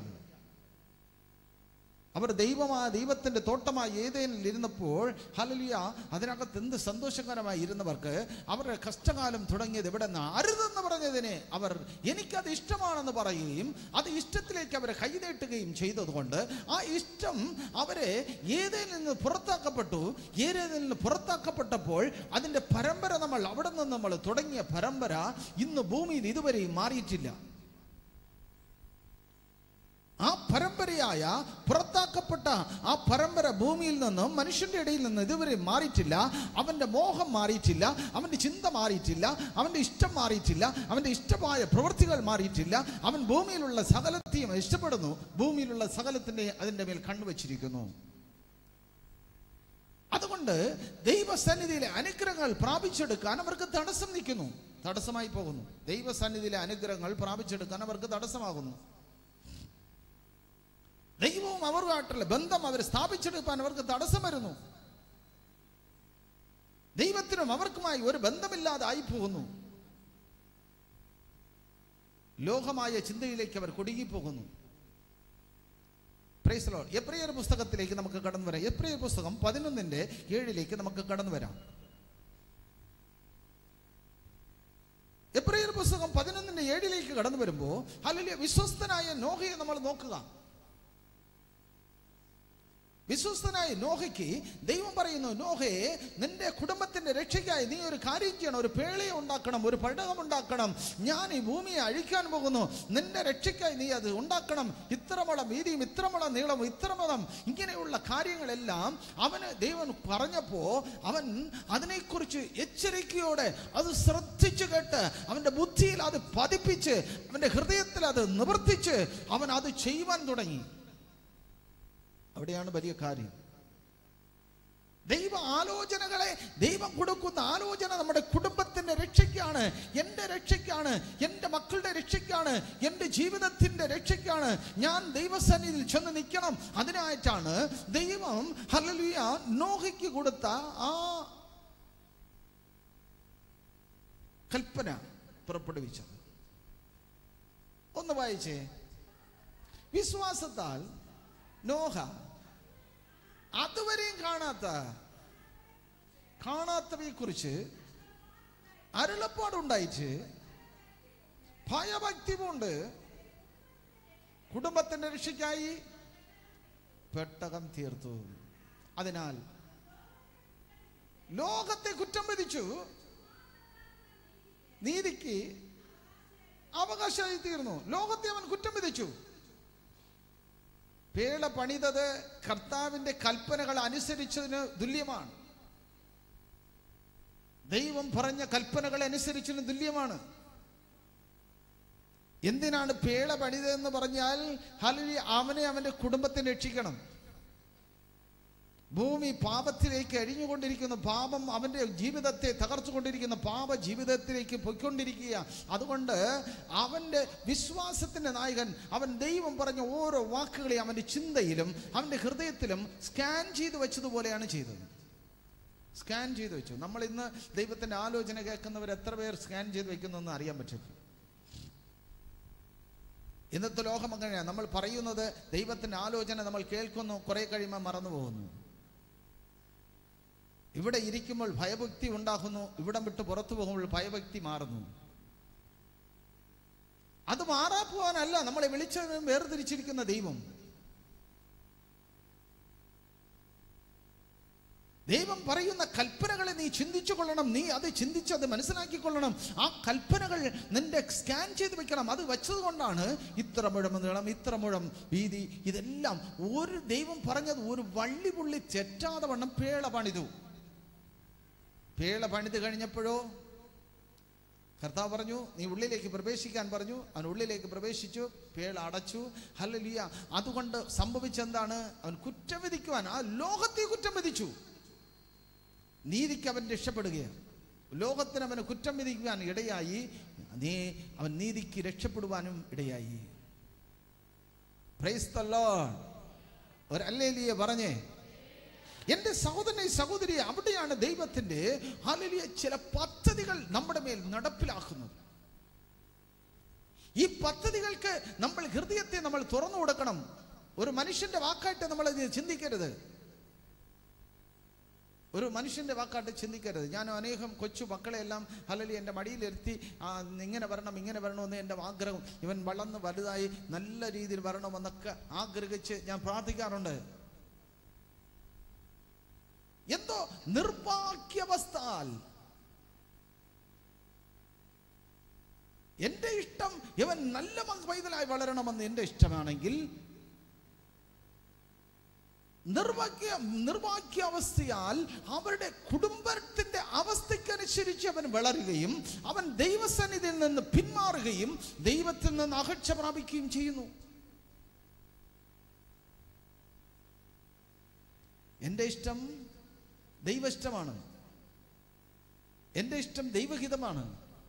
അവർ ദൈവമായ ദൈവത്തിന്റെ തോട്ടമായി ഏതേനിൽ ഇരുന്നപ്പോൾ ഹലലിയ അതിനകത്ത് എന്ത് സന്തോഷകരമായി ഇരുന്നവർക്ക് അവരുടെ കഷ്ടകാലം തുടങ്ങിയത് ഇവിടെ നിന്ന് അരുതെന്ന് പറഞ്ഞതിനെ അവർ എനിക്കത് ഇഷ്ടമാണെന്ന് പറയുകയും അത് ഇഷ്ടത്തിലേക്ക് അവരെ കൈനീട്ടുകയും ചെയ്തതുകൊണ്ട് ആ ഇഷ്ടം അവരെ ഏതേനിൽ നിന്ന് പുറത്താക്കപ്പെട്ടു ഏതേനിൽ നിന്ന് പുറത്താക്കപ്പെട്ടപ്പോൾ അതിന്റെ പരമ്പര നമ്മൾ അവിടെ നിന്ന് നമ്മൾ തുടങ്ങിയ പരമ്പര ഇന്ന് ഭൂമിയിൽ ഇതുവരെയും മാറിയിട്ടില്ല ആ പരമ്പരയായ പുറത്താക്കപ്പെട്ട ആ പരമ്പര ഭൂമിയിൽ നിന്നും മനുഷ്യന്റെ ഇടയിൽ നിന്ന് ഇതുവരെ മാറിയിട്ടില്ല അവന്റെ മോഹം മാറിയിട്ടില്ല അവന്റെ ചിന്ത മാറിയിട്ടില്ല അവന്റെ ഇഷ്ടം മാറിയിട്ടില്ല അവന്റെ ഇഷ്ടമായ പ്രവൃത്തികൾ മാറിയിട്ടില്ല അവൻ ഭൂമിയിലുള്ള സകലത്തെയും ഇഷ്ടപ്പെടുന്നു ഭൂമിയിലുള്ള സകലത്തിന്റെ അതിന്റെ മേൽ കണ്ണുവച്ചിരിക്കുന്നു അതുകൊണ്ട് ദൈവസന്നിധിയിലെ അനുഗ്രഹങ്ങൾ പ്രാപിച്ചെടുക്കാൻ അവർക്ക് തടസ്സം നിൽക്കുന്നു തടസ്സമായി പോകുന്നു ദൈവസന്നിധിയിലെ അനുഗ്രഹങ്ങൾ പ്രാപിച്ചെടുക്കാൻ അവർക്ക് തടസ്സമാകുന്നു ദൈവവും അവരുമായിട്ടുള്ള ബന്ധം അവർ സ്ഥാപിച്ചെടുക്കാൻ അവർക്ക് തടസ്സം വരുന്നു ദൈവത്തിനും അവർക്കുമായി ഒരു ബന്ധമില്ലാതെ ആയി പോകുന്നു ലോകമായ ചിന്തയിലേക്ക് അവർ കുടുങ്ങിപ്പോകുന്നു പ്രൈസ് ലോർഡ് എപ്രിയർ പുസ്തകത്തിലേക്ക് നമുക്ക് കടന്നു വരാം എപ്രിയർ പുസ്തകം പതിനൊന്നിന്റെ ഏഴിലേക്ക് നമുക്ക് കടന്നു വരാം പുസ്തകം പതിനൊന്നിന്റെ ഏഴിലേക്ക് കടന്നു വരുമ്പോൾ അല്ലെങ്കിൽ വിശ്വസ്തനായ നോഹയെ നമ്മൾ നോക്കുക വിശ്വസ്തനായ നോഹയ്ക്ക് ദൈവം പറയുന്നു നോഹയെ നിന്റെ കുടുംബത്തിന്റെ രക്ഷയ്ക്കായി നീ ഒരു കാര്യം ചെയ്യണം ഒരു പേളയെ ഉണ്ടാക്കണം ഒരു പടകം ഉണ്ടാക്കണം ഞാൻ ഈ ഭൂമിയെ അഴിക്കാൻ പോകുന്നു നിന്റെ രക്ഷയ്ക്കായി നീ അത് ഉണ്ടാക്കണം ഇത്രമളം വീതിയും ഇത്രമളം നീളവും ഇത്രമളം ഇങ്ങനെയുള്ള കാര്യങ്ങളെല്ലാം അവന് ദൈവം പറഞ്ഞപ്പോ അവൻ അതിനെക്കുറിച്ച് എച്ചരിക്കയോടെ അത് ശ്രദ്ധിച്ചു കേട്ട് അവന്റെ ബുദ്ധിയിൽ അത് പതിപ്പിച്ച് അവന്റെ ഹൃദയത്തിൽ അത് നിവർത്തിച്ച് അവൻ അത് ചെയ്യുവാൻ തുടങ്ങി അവിടെയാണ് വലിയ കാര്യം ദൈവ ആലോചനകളെ ദൈവം കൊടുക്കുന്ന ആലോചന നമ്മുടെ കുടുംബത്തിന്റെ രക്ഷയ്ക്കാണ് എൻ്റെ രക്ഷയ്ക്കാണ് എൻ്റെ മക്കളുടെ രക്ഷയ്ക്കാണ് എൻ്റെ ജീവിതത്തിന്റെ രക്ഷയ്ക്കാണ് ഞാൻ ദൈവസന്നിധിയിൽ ചെന്ന് നിൽക്കണം അതിനായിട്ടാണ് ദൈവം ഹല്ലേലൂയ നോഹയ്ക്ക് കൊടുത്ത ആ കൽപ്പന പുറപ്പെടുവിച്ചത് ഒന്ന് വായിച്ചേ വിശ്വാസത്താൽ നോഹ അതുവരെയും കാണാത്ത കാണാത്തവയെ കുറിച്ച് അരുളപ്പാടുണ്ടായിട്ട് ഭയഭക്തി കൊണ്ട് കുടുംബത്തിന്റെ രക്ഷയ്ക്കായി പെട്ടകം തീർത്തു അതിനാൽ ലോകത്തെ കുറ്റം വിധിച്ചു നീതിക്ക് അവകാശമായി തീർന്നു ലോകത്തെ അവൻ കുറ്റം വിധിച്ചു പേള പണിതത് കർത്താവിന്റെ കൽപ്പനകൾ അനുസരിച്ചതിന് തുല്യമാണ് ദൈവം പറഞ്ഞ കൽപ്പനകൾ അനുസരിച്ചതിന് തുല്യമാണ് എന്തിനാണ് പേള പണിതതെന്ന് പറഞ്ഞാൽ ഹലി അവനെ അവന്റെ കുടുംബത്തെ രക്ഷിക്കണം ഭൂമി പാപത്തിലേക്ക് അഴിഞ്ഞുകൊണ്ടിരിക്കുന്ന പാപം അവന്റെ ജീവിതത്തെ തകർച്ചുകൊണ്ടിരിക്കുന്ന പാപ ജീവിതത്തിലേക്ക് പൊയ്ക്കൊണ്ടിരിക്കുക അതുകൊണ്ട് അവന്റെ വിശ്വാസത്തിന്റെ നായകൻ അവൻ ദൈവം പറഞ്ഞ ഓരോ വാക്കുകളെയും അവന്റെ ചിന്തയിലും അവന്റെ ഹൃദയത്തിലും സ്കാൻ ചെയ്ത് വെച്ചതുപോലെയാണ് ചെയ്തത് സ്കാൻ ചെയ്ത് വെച്ചു നമ്മൾ ഇന്ന് ദൈവത്തിന്റെ ആലോചന കേൾക്കുന്നവർ എത്ര പേർ സ്കാൻ ചെയ്ത് വെക്കുന്നു അറിയാൻ പറ്റും ഇന്നത്തെ ലോകം അങ്ങനെയാണ് നമ്മൾ പറയുന്നത് ദൈവത്തിന്റെ ആലോചന നമ്മൾ കേൾക്കുന്നു കുറെ കഴിയുമ്പോൾ മറന്നു പോകുന്നു ഇവിടെ ഇരിക്കുമ്പോൾ ഭയഭക്തി ഉണ്ടാകുന്നു ഇവിടം വിട്ട് പുറത്തു പോകുമ്പോൾ ഭയഭക്തി മാറുന്നു അത് മാറാ പോവാനല്ല നമ്മളെ വിളിച്ചതിനും വേർതിരിച്ചിരിക്കുന്ന ദൈവം ദൈവം പറയുന്ന കൽപ്പനകളെ നീ ചിന്തിച്ചു കൊള്ളണം നീ അത് ചിന്തിച്ച് അത് മനസ്സിലാക്കിക്കൊള്ളണം ആ കൽപ്പനകൾ നിന്റെ സ്കാൻ ചെയ്ത് വെക്കണം അത് വെച്ചത് കൊണ്ടാണ് ഇത്ര മുഴം നീളം ഇത്ര മുഴം വീതി ഇതെല്ലാം ഒരു ദൈവം പറഞ്ഞത് ഒരു വള്ളി പുള്ളി തെറ്റാതെ വണ്ണം പേള പണിതു പേള പണിത് കഴിഞ്ഞപ്പോഴോ കർത്താവ് പറഞ്ഞു നീ ഉള്ളിലേക്ക് പ്രവേശിക്കാൻ പറഞ്ഞു അവൻ ഉള്ളിലേക്ക് പ്രവേശിച്ചു പേള അടച്ചു ഹല്ലേലൂയ അതുകൊണ്ട് സംഭവിച്ചെന്താണ് അവൻ കുറ്റം വിധിക്കുവാൻ ആ ലോകത്തെ കുറ്റം വിധിച്ചു നീതിക്ക് അവൻ രക്ഷപ്പെടുകയാണ് ലോകത്തിന് അവന് കുറ്റം വിധിക്കുവാൻ ഇടയായി നീ അവൻ നീതിക്ക് രക്ഷപ്പെടുവാനും ഇടയായി പ്രൈസ് ദ ലോർഡ് ഒരു അല്ലേലിയെ പറഞ്ഞേ എന്റെ സഹോദരനെ സഹോദരി അവിടെയാണ് ദൈവത്തിന്റെ ഹല്ലേലൂയ ചില പദ്ധതികൾ നമ്മുടെ മേൽ നടപ്പിലാക്കുന്നത് ഈ പദ്ധതികൾക്ക് നമ്മൾ ഹൃദയത്തെ നമ്മൾ തുറന്നു കൊടുക്കണം ഒരു മനുഷ്യന്റെ വാക്കായിട്ട് നമ്മൾ ഇത് ചിന്തിക്കരുത് ഒരു മനുഷ്യന്റെ വാക്കായിട്ട് ചിന്തിക്കരുത് ഞാൻ അനേകം കൊച്ചു മക്കളെല്ലാം ഹലലി എൻ്റെ മടിയിലിരുത്തി ആ, ഇങ്ങനെ വരണം ഇങ്ങനെ വരണമെന്ന് എൻ്റെ ആഗ്രഹം ഇവൻ വളർന്ന് വലുതായി നല്ല രീതിയിൽ വരണമെന്നൊക്കെ ആഗ്രഹിച്ച് ഞാൻ പ്രാർത്ഥിക്കാറുണ്ട് എന്തോ നിർഭാഗ്യവസ്ഥാൽ എന്റെ ഇഷ്ടം ഇവൻ നല്ല മക- പൈതലായി വളരണമെന്ന് എന്റെ ഇഷ്ടമാണെങ്കിൽ നിർഭാഗ്യ നിർഭാഗ്യാവസ്ഥയാൽ അവരുടെ കുടുംബത്തിന്റെ അവസ്ഥയ്ക്കനുസരിച്ച് അവൻ വളരുകയും അവൻ ദൈവസന്നിധിയിൽ നിന്ന് പിന്മാറുകയും ദൈവത്തിൽ നിന്ന് അകർച്ച പ്രാപിക്കുകയും ചെയ്യുന്നു എൻ്റെ ഇഷ്ടം ദൈവ ഇഷ്ടമാണ് എൻ്റെ ഇഷ്ടം ദൈവഹിതമാണ്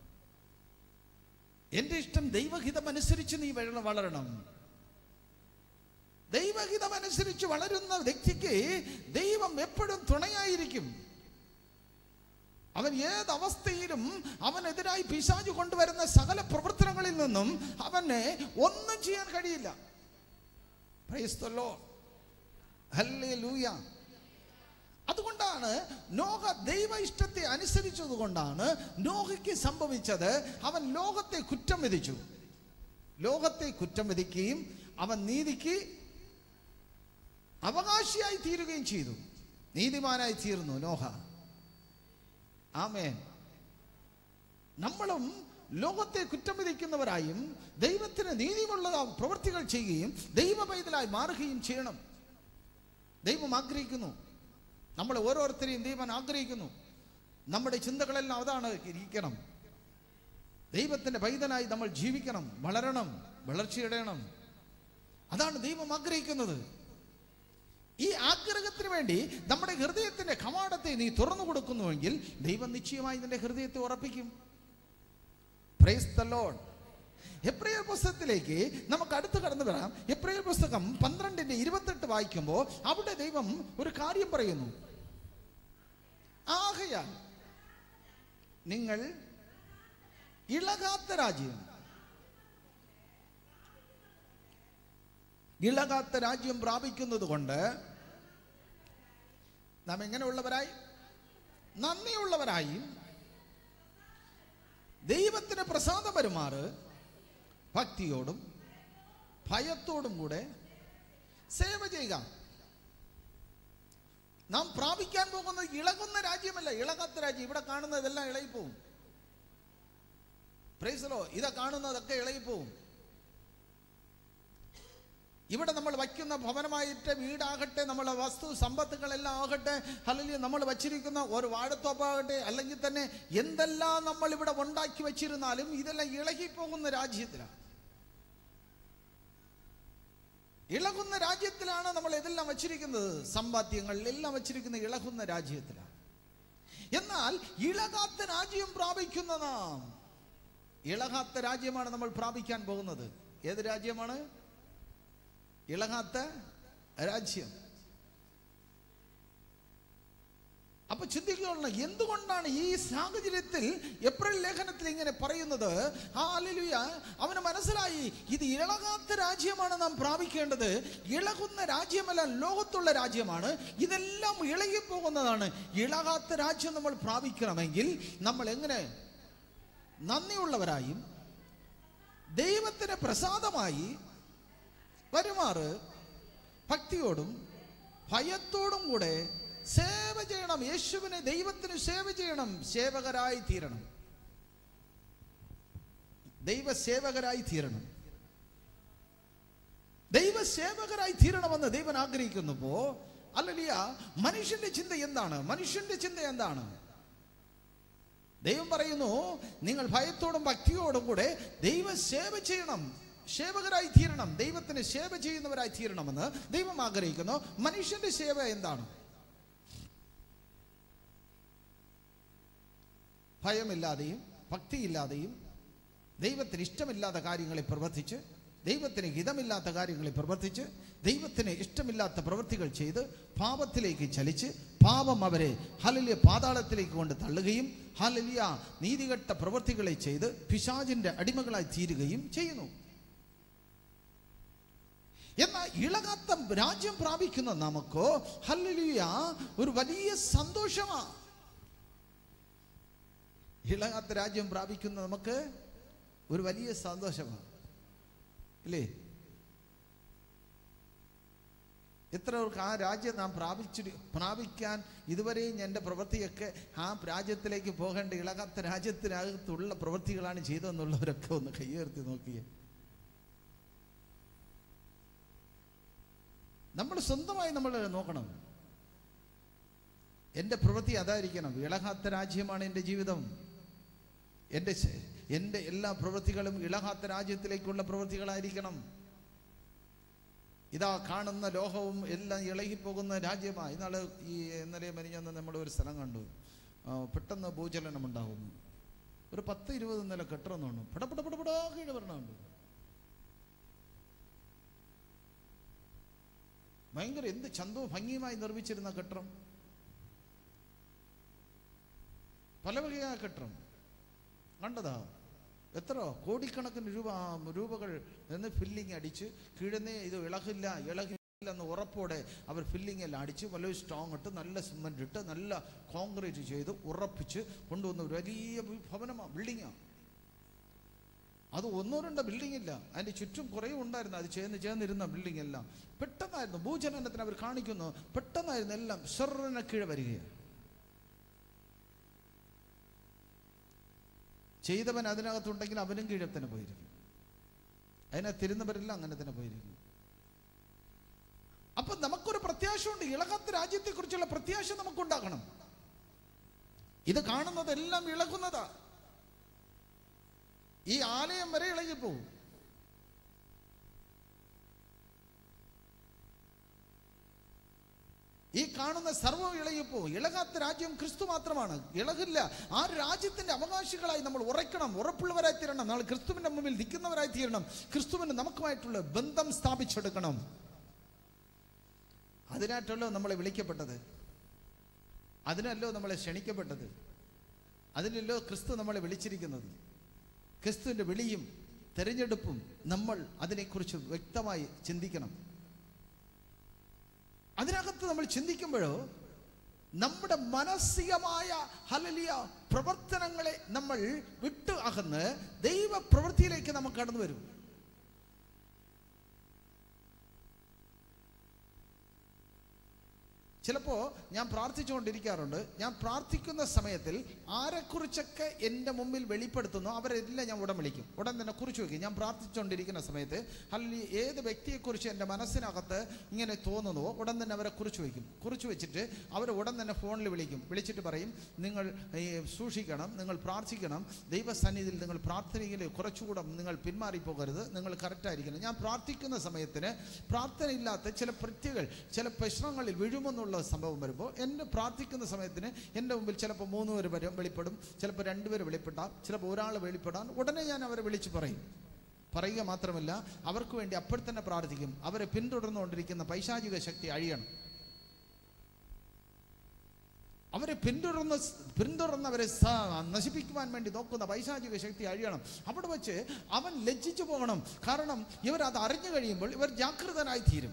എൻ്റെ ഇഷ്ടം ദൈവഹിതം അനുസരിച്ച് നീ വള- വളരണം ദൈവഹിതം അനുസരിച്ച് വളരുന്ന വ്യക്തിക്ക് ദൈവം എപ്പോഴും തുണയായിരിക്കും അവൻ ഏത് അവസ്ഥയിലും അവനെതിരായി പിശാചു കൊണ്ടുവരുന്ന സകല പ്രവർത്തനങ്ങളിൽ നിന്നും അവനെ ഒന്നും ചെയ്യാൻ കഴിയില്ല Praise the Lord. Hallelujah. അതുകൊണ്ടാണ് നോഹ ദൈവ ഇഷ്ടത്തെ അനുസരിച്ചത് കൊണ്ടാണ് നോഹയ്ക്ക് സംഭവിച്ചത് അവൻ ലോകത്തെ കുറ്റം വിധിച്ചു ലോകത്തെ കുറ്റം വിധിക്കുകയും അവൻ നീതിക്ക് അവകാശിയായി തീരുകയും ചെയ്തു നീതിമാനായി തീർന്നു നോഹ ആമേൻ നമ്മളും ലോകത്തെ കുറ്റം വിധിക്കുന്നവരായും ദൈവത്തിന് നീതിമുള്ള പ്രവൃത്തികൾ ചെയ്യുകയും ദൈവ പൈതലായി മാറുകയും ചെയ്യണം ദൈവം ആഗ്രഹിക്കുന്നു നമ്മൾ ഓരോരുത്തരെയും ദൈവം ആഗ്രഹിക്കുന്നു നമ്മുടെ ചിന്തകളെല്ലാം അതാണ് ഇരിക്കണം ദൈവത്തിന്റെ പൈതലായി നമ്മൾ ജീവിക്കണം വളരണം വളർച്ചയിടണം അതാണ് ദൈവം ആഗ്രഹിക്കുന്നത് ഈ ആഗ്രഹത്തിന് വേണ്ടി നമ്മുടെ ഹൃദയത്തിന്റെ കവാടത്തെ നീ തുറന്നു കൊടുക്കുന്നുവെങ്കിൽ ദൈവം നിശ്ചയമായി നിന്റെ ഹൃദയത്തെ ഉറപ്പിക്കും പ്രൈസ് ദ ലോർഡ് എപ്രിയൽ പുസ്തകത്തിലേക്ക് നമുക്ക് അടുത്ത് കടന്നു വരാം എപ്രിയൽ പുസ്തകം പന്ത്രണ്ടിന്റെ ഇരുപത്തെട്ട് വായിക്കുമ്പോൾ അവിടെ ദൈവം ഒരു കാര്യം പറയുന്നു ആകയാൽ നിങ്ങൾ ഇളകാത്ത രാജ്യം ഇളകാത്ത രാജ്യം പ്രാപിക്കുന്നത് കൊണ്ട് നാം എങ്ങനെയുള്ളവരായി നന്ദിയുള്ളവരായി ദൈവത്തിന് പ്രസാദം പെരുമാറ് ഭക്തിയോടും ഭയത്തോടും കൂടെ സേവ ചെയ്യുക നാം പ്രാപിക്കാൻ പോകുന്നത് ഇളകുന്ന രാജ്യമല്ല ഇളകാത്ത രാജ്യം ഇവിടെ കാണുന്നതെല്ലാം ഇളകിപ്പോവും പ്രൈസലോ ഇതാ കാണുന്നതൊക്കെ ഇളകിപ്പോവും ഇവിടെ നമ്മൾ വയ്ക്കുന്ന ഭവനമായിട്ട് വീടാകട്ടെ നമ്മളെ വസ്തു സമ്പത്തുകളെല്ലാം ആകട്ടെ അല്ലെങ്കിൽ നമ്മൾ വച്ചിരിക്കുന്ന ഒരു വാഴത്തോപ്പാകട്ടെ അല്ലെങ്കിൽ തന്നെ എന്തെല്ലാം നമ്മൾ ഇവിടെ ഉണ്ടാക്കി വച്ചിരുന്നാലും ഇതെല്ലാം ഇളകിപ്പോകുന്ന രാജ്യത്തിലാണ് ഇളകുന്ന രാജ്യത്തിലാണ് നമ്മൾ ഇതെല്ലാം വച്ചിരിക്കുന്നത് സമ്പാദ്യങ്ങൾ എല്ലാം വച്ചിരിക്കുന്ന ഇളകുന്ന രാജ്യത്തിലാണ് എന്നാൽ ഇളകാത്ത രാജ്യം പ്രാപിക്കുന്ന നാം ഇളകാത്ത രാജ്യമാണ് നമ്മൾ പ്രാപിക്കാൻ പോകുന്നത് ഏത് രാജ്യമാണ് ഇളകാത്ത രാജ്യം അപ്പൊ ചിന്തിക്കണം എന്തുകൊണ്ടാണ് ഈ സാഹചര്യത്തിൽ എപ്രിൽ ലേഖനത്തിൽ ഇങ്ങനെ പറയുന്നത് ആ അല്ലുയ അവന് മനസ്സിലായി ഇത് ഇളകാത്ത രാജ്യമാണ് നാം പ്രാപിക്കേണ്ടത് ഇളകുന്ന രാജ്യമല്ല ലോകത്തുള്ള രാജ്യമാണ് ഇതെല്ലാം ഇളകിപ്പോകുന്നതാണ് ഇളകാത്ത രാജ്യം നമ്മൾ പ്രാപിക്കണമെങ്കിൽ നമ്മൾ എങ്ങനെ നന്ദിയുള്ളവരായും ദൈവത്തിന് പ്രസാദമായി വരുമാറ് ഭക്തിയോടും ഭയത്തോടും കൂടെ സേവ ചെയ്യണം യേശുവിനെ ദൈവത്തിന് സേവ ചെയ്യണം സേവകരായി തീരണം ദൈവ സേവകരായി തീരണം ദൈവ സേവകരായി തീരണമെന്ന് ദൈവൻ ആഗ്രഹിക്കുന്നുപ്പോ അല്ലലിയ മനുഷ്യന്റെ ചിന്ത എന്താണ് മനുഷ്യന്റെ ചിന്ത എന്താണ് ദൈവം പറയുന്നു നിങ്ങൾ ഭയത്തോടും ഭക്തിയോടും കൂടെ ദൈവ സേവ ചെയ്യണം സേവകരായി തീരണം ദൈവത്തിന് സേവ ചെയ്യുന്നവരായി തീരണമെന്ന് ദൈവം ആഗ്രഹിക്കുന്നു മനുഷ്യന്റെ സേവ എന്താണ് ഭയമില്ലാതെയും ഭക്തിയില്ലാതെയും ദൈവത്തിന് ഇഷ്ടമില്ലാത്ത കാര്യങ്ങളെ പ്രവർത്തിച്ച് ദൈവത്തിന് ഹിതമില്ലാത്ത കാര്യങ്ങളെ പ്രവർത്തിച്ച് ദൈവത്തിന് ഇഷ്ടമില്ലാത്ത പ്രവൃത്തികൾ ചെയ്ത് പാപത്തിലേക്ക് ചലിച്ച് പാപം അവരെ ഹലലിയ പാതാളത്തിലേക്ക് കൊണ്ട് തള്ളുകയും ഹലലിയ നീതികെട്ട പ്രവൃത്തികളെ ചെയ്ത് പിശാചിന്റെ അടിമകളായി തീരുകയും ചെയ്യുന്നു എന്നാൽ ഇളകാത്ത രാജ്യം പ്രാപിക്കുന്ന നമുക്കോ ഹല്ലേലൂയ ഒരു വലിയ സന്തോഷമാണ് ഇളകാത്ത രാജ്യം പ്രാപിക്കുന്ന നമുക്ക് ഒരു വലിയ സന്തോഷമാണ് ഇല്ലേ എത്ര പേർക്ക് ആ രാജ്യം നാം പ്രാപിച്ചു പ്രാപിക്കാൻ ഇതുവരെയും എൻ്റെ പ്രവൃത്തിയൊക്കെ ആ രാജ്യത്തിലേക്ക് പോകേണ്ട ഇളകാത്ത രാജ്യത്തിനകത്തുള്ള പ്രവൃത്തികളാണ് ചെയ്തതെന്നുള്ളവരൊക്കെ ഒന്ന് കയ്യുയർത്തി നോക്കിയേ നമ്മൾ സ്വന്തമായി നമ്മൾ നോക്കണം എൻ്റെ പ്രവൃത്തി അതായിരിക്കണം ഇളകാത്ത രാജ്യമാണ് എൻ്റെ ജീവിതം എൻ്റെ ശ- എൻ്റെ എല്ലാ പ്രവൃത്തികളും ഇളകാത്ത രാജ്യത്തിലേക്കുള്ള പ്രവൃത്തികളായിരിക്കണം ഇതാ കാണുന്ന ലോകവും എല്ലാം ഇളകിപ്പോകുന്ന രാജ്യമാണ് ഇന്നാള് ഈ ഇന്നലെ മനിഞ്ഞന്ന് നമ്മൾ ഒരു സ്ഥലം കണ്ടു ആ, പെട്ടെന്ന് ഭൂചലനം ഉണ്ടാകുന്നു ഒരു പത്ത് ഇരുപത് നില കെട്ടിടം തോന്നുന്നു പടപട പടപടാ കീഴ് വരണമുണ്ട് ഭയങ്കര എന്ത് ചന്തവും ഭംഗിയുമായി നിർമ്മിച്ചിരുന്ന കെട്ടിടം പല വകയായ കെട്ടിടം കണ്ടതാ എത്ര കോടിക്കണക്കിന് രൂപ രൂപകൾ എന്ന് ഫില്ലിങ് അടിച്ച് കീഴുന്നേ ഇത് ഇളകില്ല ഇളകി എന്ന് ഉറപ്പോടെ അവർ ഫില്ലിംഗ് എല്ലാം അടിച്ച് വലിയ സ്ട്രോങ് ഇട്ട് നല്ല സിമെന്റ് ഇട്ട് നല്ല കോൺക്രീറ്റ് ചെയ്ത് ഉറപ്പിച്ച് കൊണ്ടുവന്ന ഒരു വലിയ ഭവനമാണ് ബിൽഡിങ്ങാണ് അത് ഒന്നോ രണ്ടോ ബിൽഡിംഗ് ഇല്ല അതിന്റെ ചുറ്റും കുറേ ഉണ്ടായിരുന്നു അത് ചേർന്ന് ചേർന്നിരുന്ന ബിൽഡിംഗ് എല്ലാം പെട്ടെന്നായിരുന്നു ഭൂചലനത്തിന് അവർ കാണിക്കുന്നു പെട്ടെന്നായിരുന്നു എല്ലാം ഷെറിനെ കീഴ വരികയാണ് ചെയ്തവൻ അതിനകത്തുണ്ടെങ്കിൽ അവനും കീഴെ തന്നെ പോയിരിക്കും അതിനകത്തിരുന്നവരെല്ലാം അങ്ങനെ തന്നെ പോയിരിക്കും അപ്പൊ നമുക്കൊരു പ്രത്യാശയുണ്ട് ഇളകാത്ത രാജ്യത്തെ കുറിച്ചുള്ള പ്രത്യാശ നമുക്കുണ്ടാകണം ഇത് കാണുന്നതെല്ലാം ഇളകുന്നതാ ഈ ആലയം വരെ ഇളകിപ്പോവും ഈ കാണുന്ന സർവ്വം ഇളകിപ്പോ ഇളകാത്ത രാജ്യം ക്രിസ്തു മാത്രമാണ് ഇളകില്ല ആ രാജ്യത്തിന്റെ അവകാശികളായി നമ്മൾ ഉറയ്ക്കണം ഉറപ്പുള്ളവരായി തീരണം നാളെ ക്രിസ്തുവിന്റെ മുമ്പിൽ നിൽക്കുന്നവരായി തീരണം ക്രിസ്തുവിന് നമുക്കുമായിട്ടുള്ള ബന്ധം സ്ഥാപിച്ചെടുക്കണം അതിനായിട്ടല്ലോ നമ്മളെ വിളിക്കപ്പെട്ടത് അതിനല്ലോ നമ്മളെ ക്ഷണിക്കപ്പെട്ടത് അതിനല്ലോ ക്രിസ്തു നമ്മളെ വിളിച്ചിരിക്കുന്നത് ക്രിസ്തുവിൻ്റെ വിളിയും തെരഞ്ഞെടുപ്പും നമ്മൾ അതിനെക്കുറിച്ച് വ്യക്തമായി ചിന്തിക്കണം അതിനകത്ത് നമ്മൾ ചിന്തിക്കുമ്പോഴോ നമ്മുടെ മാനസികമായ ഹലലിയ പ്രവർത്തനങ്ങളെ നമ്മൾ വിട്ടു അകന്ന് ദൈവ പ്രവൃത്തിയിലേക്ക് നമുക്ക് കടന്നു വരും ചിലപ്പോൾ ഞാൻ പ്രാർത്ഥിച്ചുകൊണ്ടിരിക്കാറുണ്ട് ഞാൻ പ്രാർത്ഥിക്കുന്ന സമയത്തിൽ ആരെക്കുറിച്ചൊക്കെ എൻ്റെ മുമ്പിൽ വെളിപ്പെടുത്തുന്നു അവരെല്ലാം ഞാൻ ഉടൻ വിളിക്കും ഉടൻ തന്നെ കുറിച്ച് വയ്ക്കും ഞാൻ പ്രാർത്ഥിച്ചുകൊണ്ടിരിക്കുന്ന സമയത്ത് അല്ലെങ്കിൽ ഏത് വ്യക്തിയെക്കുറിച്ച് എൻ്റെ മനസ്സിനകത്ത് ഇങ്ങനെ തോന്നുന്നുവോ ഉടൻ തന്നെ അവരെ കുറിച്ച് വയ്ക്കും കുറിച്ച് വെച്ചിട്ട് അവരെ ഉടൻ തന്നെ ഫോണിൽ വിളിക്കും വിളിച്ചിട്ട് പറയും നിങ്ങൾ ഈ, സൂക്ഷിക്കണം നിങ്ങൾ പ്രാർത്ഥിക്കണം ദൈവസന്നിധിയിൽ നിങ്ങൾ പ്രാർത്ഥനയിൽ കുറച്ചുകൂടെ നിങ്ങൾ പിന്മാറിപ്പോകരുത് നിങ്ങൾ കറക്റ്റായിരിക്കണം ഞാൻ പ്രാർത്ഥിക്കുന്ന സമയത്തിന് പ്രാർത്ഥനയില്ലാത്ത ചില പ്രത്യകൾ ചില പ്രശ്നങ്ങളിൽ വീഴുമെന്നുള്ള സംഭവം വരുമ്പോൾ എൻ്റെ പ്രാർത്ഥിക്കുന്ന സമയത്തിന് എൻ്റെ മുമ്പിൽ ചിലപ്പോൾ മൂന്ന് പേര് വരും വെളിപ്പെടും ചിലപ്പോൾ രണ്ടുപേര് വെളിപ്പെടാം ചിലപ്പോൾ ഒരാൾ വെളിപ്പെടാൻ ഉടനെ ഞാൻ അവരെ വിളിച്ച് പറയും പറയുക മാത്രമല്ല അവർക്ക് വേണ്ടി അപ്പോൾ തന്നെ പ്രാർത്ഥിക്കും അവരെ പിന്തുടർന്നുകൊണ്ടിരിക്കുന്ന പൈശാചിക ശക്തി അഴിയണം അവരെ പിന്തുടർന്ന് പിന്തുടർന്നവരെ സ- നശിപ്പിക്കുവാൻ വേണ്ടി നോക്കുന്ന പൈശാചിക ശക്തി അഴിയണം അവിടെ വെച്ച് അവൻ ലജ്ജിച്ചു പോകണം കാരണം ഇവർ അത് അറിഞ്ഞു കഴിയുമ്പോൾ ഇവർ ജാഗ്രതനായി തീരും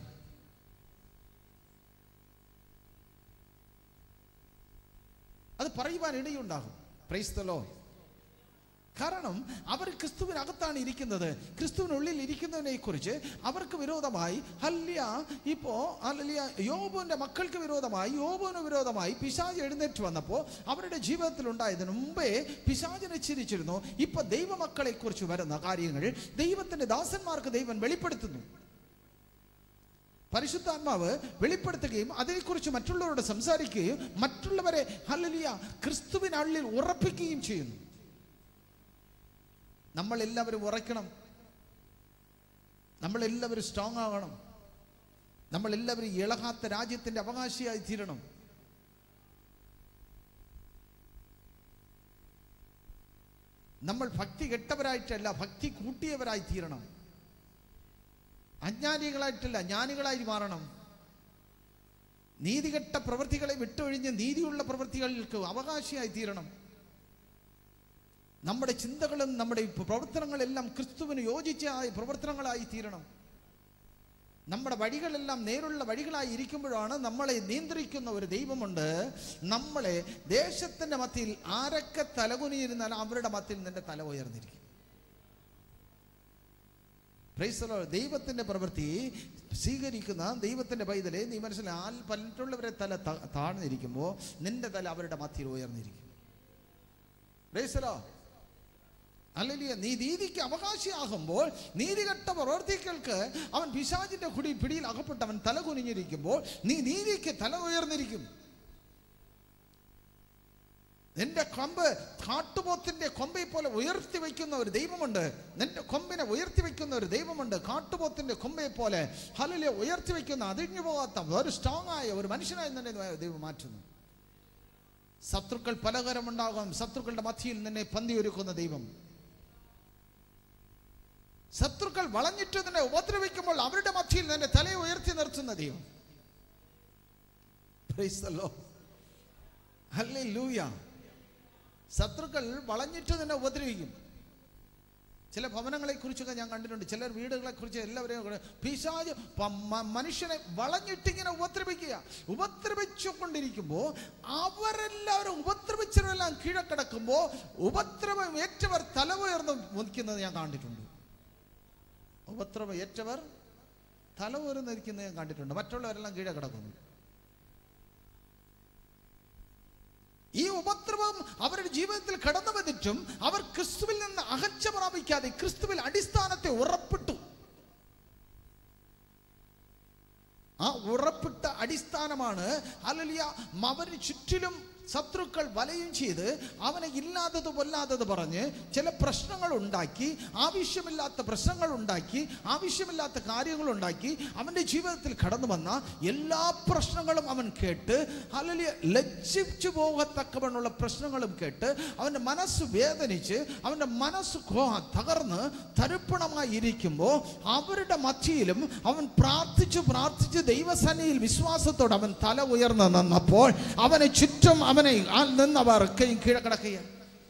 അത് പറയുവാൻ ഇടയുണ്ടാകും പ്രൈസ്തലോ കാരണം അവർ ക്രിസ്തുവിനകത്താണ് ഇരിക്കുന്നത് ക്രിസ്തുവിനുള്ളിൽ ഇരിക്കുന്നതിനെ കുറിച്ച് അവർക്ക് വിരോധമായി ഹല്യ ഇപ്പോ ഹല്ലിയ യോബുവിന്റെ മക്കൾക്ക് വിരോധമായി യോബുവിന് വിരോധമായി പിശാജ് എഴുന്നേറ്റ് വന്നപ്പോൾ അവരുടെ ജീവിതത്തിൽ ഉണ്ടായതിനു മുമ്പേ പിശാചിനെ ചിരിച്ചിരുന്നു ഇപ്പൊ ദൈവമക്കളെ കുറിച്ച് വരുന്ന കാര്യങ്ങൾ ദൈവത്തിന്റെ ദാസന്മാർക്ക് ദൈവം വെളിപ്പെടുത്തുന്നു പരിശുദ്ധാത്മാവ് വെളിപ്പെടുത്തുകയും അതിനെക്കുറിച്ച് മറ്റുള്ളവരോട് സംസാരിക്കുകയും മറ്റുള്ളവരെ ഹല്ലിയ ക്രിസ്തുവിനുള്ളിൽ ഉറപ്പിക്കുകയും ചെയ്യുന്നു നമ്മളെല്ലാവരും ഉറയ്ക്കണം നമ്മളെല്ലാവരും സ്ട്രോങ് ആകണം നമ്മളെല്ലാവരും ഇളകാത്ത രാജ്യത്തിന്റെ അവകാശിയായി തീരണം നമ്മൾ ഭക്തി കെട്ടവരായിട്ടല്ല ഭക്തി കൂട്ടിയവരായി തീരണം അജ്ഞാനികളായിട്ടല്ല ജ്ഞാനികളായി മാറണം നീതികെട്ട പ്രവൃത്തികളെ വിട്ടൊഴിഞ്ഞ് നീതിയുള്ള പ്രവൃത്തികൾക്ക് അവകാശിയായി തീരണം നമ്മുടെ ചിന്തകളും നമ്മുടെ പ്രവർത്തനങ്ങളെല്ലാം ക്രിസ്തുവിന് യോജിച്ച പ്രവർത്തനങ്ങളായി തീരണം നമ്മുടെ വഴികളെല്ലാം നേരുള്ള വഴികളായി ഇരിക്കുമ്പോഴാണ് നമ്മളെ നിയന്ത്രിക്കുന്ന ഒരു ദൈവമുണ്ട് നമ്മളെ ദേശത്തിന്റെ മത്തിയിൽ ആരൊക്കെ തലകുനിയിരുന്നാൽ അവരുടെ മത്തിയിൽ നിന്റെ തല ഉയർന്നിരിക്കും Praise the Lord. ദൈവത്തിന്റെ പ്രവൃത്തി സ്വീകരിക്കുന്ന ദൈവത്തിന്റെ പൈതലെ നീ മനസ്സിലായി ആൽ മറ്റുള്ളവരെ തല ത- താഴ്ന്നിരിക്കുമ്പോൾ നിന്റെ തല അവരുടെ മത്തിയിൽ ഉയർന്നിരിക്കും Praise the Lord. അല്ലെങ്കിൽ നീ നീതിക്ക് അവകാശിയാകുമ്പോൾ നീതികെട്ട പ്രവർത്തികൾക്ക് അവൻ പിശാചിന്റെ കുടി പിടിയിൽ അകപ്പെട്ട് അവൻ തല കുനിഞ്ഞിരിക്കുമ്പോൾ നീ നീതിക്ക് തല ഉയർന്നിരിക്കും നിന്റെ കൊമ്പ് കാട്ടുപോത്തിന്റെ കൊമ്പെ പോലെ ഉയർത്തി വയ്ക്കുന്ന ഒരു ദൈവമുണ്ട് നിന്റെ കൊമ്പിനെ ഉയർത്തി വയ്ക്കുന്ന ഒരു ദൈവമുണ്ട് കാട്ടുപോത്തിന്റെ കൊമ്പെ പോലെ ഹലിലെ ഉയർത്തി വയ്ക്കുന്ന അതിഞ്ഞു പോകാത്ത ഒരു സ്ട്രോങ് ആയ ഒരു മനുഷ്യനായി തന്നെ ദൈവം മാറ്റുന്നു ശത്രുക്കൾ പലതരമുണ്ടാകാം ശത്രുക്കളുടെ മധ്യയിൽ നിന്നെ പന്തിയൊരുക്കുന്ന ദൈവം ശത്രുക്കൾ വളഞ്ഞിട്ട് നിന്നെ ഉപദ്രവിക്കുമ്പോൾ അവരുടെ മധ്യയിൽ നിന്നെ തലയെ ഉയർത്തി നിർത്തുന്ന ദൈവം Praise the Lord. Hallelujah. ശത്രുക്കൾ വളഞ്ഞിട്ട് നിന്നെ ഉപദ്രവിക്കും ചില ഭവനങ്ങളെ കുറിച്ചൊക്കെ ഞാൻ കണ്ടിട്ടുണ്ട് ചിലർ വീടുകളെ കുറിച്ച് എല്ലാവരെയും കൂടെ പിശാജ് പ- മ- മനുഷ്യനെ വളഞ്ഞിട്ടിങ്ങനെ ഉപദ്രവിക്കുക ഉപദ്രവിച്ചുകൊണ്ടിരിക്കുമ്പോൾ അവരെല്ലാവരും ഉപദ്രവിച്ചവരെല്ലാം കീഴക്കിടക്കുമ്പോൾ ഉപദ്രവം ഏറ്റവർ തല ഉയർന്ന് നിൽക്കുന്നത് ഞാൻ കണ്ടിട്ടുണ്ട് ഉപദ്രവം ഏറ്റവർ തല ഉയർന്ന് നിൽക്കുന്നത് ഞാൻ കണ്ടിട്ടുണ്ട് മറ്റുള്ളവരെല്ലാം കീഴെ കിടക്കുന്നു ഈ ഉപദ്രവം അവരുടെ ജീവിതത്തിൽ കടന്നു വന്നിട്ടും അവർ ക്രിസ്തുവിൽ നിന്ന് അകച്ച പ്രാപിക്കാതെ ക്രിസ്തുവിൽ അടിസ്ഥാനത്തെ ഉറപ്പിട്ടു ആ ഉറപ്പിട്ട അടിസ്ഥാനമാണ് അലലിയ അവന് ചുറ്റിലും ശത്രുക്കൾ വലയും ചെയ്ത് അവനെ ഇല്ലാത്തത് കൊല്ലാത്തത് പറഞ്ഞ് ചില പ്രശ്നങ്ങൾ ഉണ്ടാക്കി ആവശ്യമില്ലാത്ത പ്രശ്നങ്ങൾ ഉണ്ടാക്കി ആവശ്യമില്ലാത്ത കാര്യങ്ങൾ ഉണ്ടാക്കി അവൻ്റെ ജീവിതത്തിൽ കടന്നു വന്ന എല്ലാ പ്രശ്നങ്ങളും അവൻ കേട്ട് അലലിയ ലജ്ജിച്ചു പോകത്തക്കവണ്ണുള്ള പ്രശ്നങ്ങളും കേട്ട് അവൻ്റെ മനസ്സ് വേദനിച്ച് അവൻ്റെ മനസ്സ് കോ- തകർന്ന് തരുപ്പണമായി ഇരിക്കുമ്പോൾ അവരുടെ മധ്യയിലും അവൻ പ്രാർത്ഥിച്ചു പ്രാർത്ഥിച്ച് ദൈവസന്നിധിയിൽ വിശ്വാസത്തോടെ അവൻ തല ഉയർന്ന് നിന്നപ്പോൾ അവനെ ചുറ്റും അവനെ ആ നിന്നവർ ഒക്കെയും കീഴക്കിടക്കുകയാണ്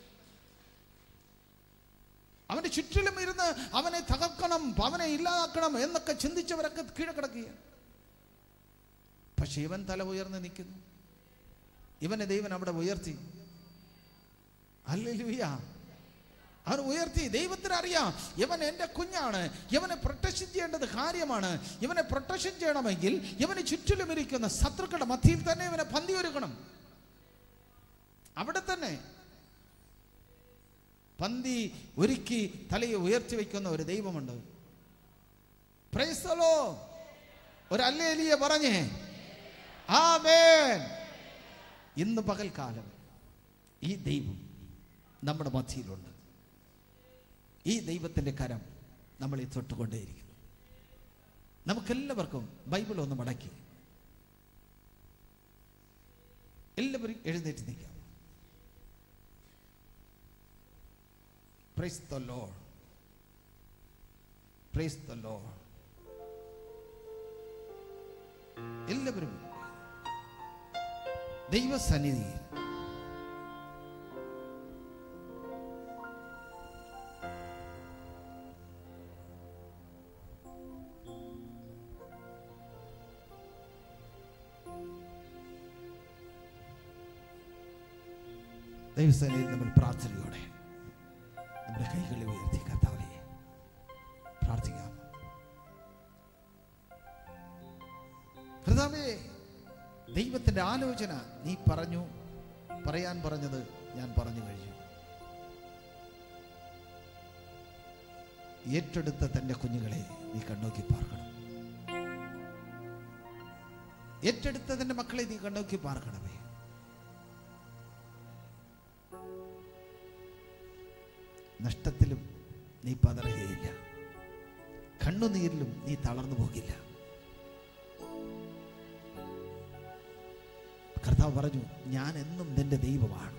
അവന്റെ ചുറ്റിലും ഇരുന്ന് അവനെ തകർക്കണം അവനെ ഇല്ലാതാക്കണം എന്നൊക്കെ ചിന്തിച്ചവരൊക്കെ കീഴക്കിടക്കുകയാണ് പക്ഷെ ഇവൻ തല ഉയർന്ന് നിൽക്കുന്നു ഇവനെ ദൈവൻ അവിടെ ഉയർത്തി അല്ലേലൂയ അവൻ ഉയർത്തി ദൈവത്തിന് അറിയാം ഇവൻ എൻ്റെ കുഞ്ഞാണ് ഇവനെ പ്രൊട്ടക്ഷൻ ചെയ്യേണ്ടത് കാര്യമാണ് ഇവനെ പ്രൊട്ടക്ഷൻ ചെയ്യണമെങ്കിൽ ഇവന് ചുറ്റിലും ഇരിക്കുന്ന ശത്രുക്കളുടെ മധ്യയിൽ തന്നെ ഇവനെ പന്തി ഒരുക്കണം അവിടെ തന്നെ പന്തി ഒരുക്കി തലയെ ഉയർത്തി വയ്ക്കുന്ന ഒരു ദൈവമുണ്ട് പ്രൈസ്തലോ ഒരു അല്ലേലിയ പറഞ്ഞേ ആമേൻ ഇന്ന് പകൽക്കാലം ഈ ദൈവം നമ്മുടെ മധ്യയിലുണ്ട് ഈ ദൈവത്തിൻ്റെ കരം നമ്മളെ തൊട്ടുകൊണ്ടേയിരിക്കുന്നു നമുക്കെല്ലാവർക്കും ബൈബിൾ ഒന്ന് മടക്കി എല്ലാവരും എഴുന്നേറ്റ് നിൽക്കാം praise the Lord praise the Lord എല്ലാവരും ദൈവസന്നിധിയിൽ ദൈവസന്നിധിയിൽ നമ്മൾ പ്രാർത്ഥനയോടെ നമ്മുടെ കൈകളെ ഉയർത്തി കർത്താവെ പ്രാർത്ഥിക്കാം കർത്താവേ ദൈവത്തിന്റെ ആലോചന നീ പറഞ്ഞു പറയാൻ പറഞ്ഞത് ഞാൻ പറഞ്ഞു കഴിഞ്ഞു ഏറ്റെടുത്ത തന്റെ കുഞ്ഞുങ്ങളെ നീ കണ്ണോക്കി പാർക്കണം ഏറ്റെടുത്ത തന്റെ മക്കളെ നീ കണ്ണോക്കി പാർക്കണമേ നഷ്ടത്തിലും നീ പതറുകയില്ല കണ്ണുനീരിലും നീ തളർന്നു പോകില്ല കർത്താവ് പറഞ്ഞു ഞാൻ എന്നും നിന്റെ ദൈവമാണ്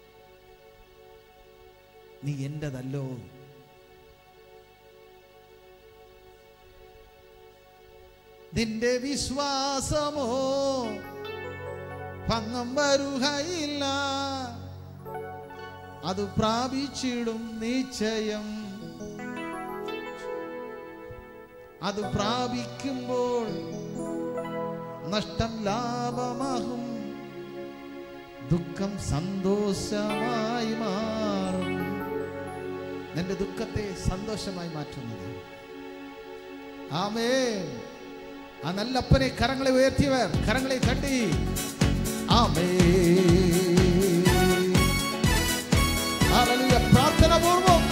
നീ എന്റേതല്ലോ നിന്റെ വിശ്വാസമോ ഭംഗം വരുകയില്ല അത് പ്രാപിച്ചിടും നിശ്ചയം അത് പ്രാപിക്കുമ്പോൾ നഷ്ടം ലാഭമാകും ദുഃഖം സന്തോഷമായി മാറും നിന്റെ ദുഃഖത്തെ സന്തോഷമായി മാറ്റുന്നത് ആമേ ആ നല്ലപ്പനെ കരങ്ങളെ ഉയർത്തിയവർ കരങ്ങളെ തട്ടി ആമേ ഹല്ലേലൂയ പ്രാർത്ഥന പൂർവ്വം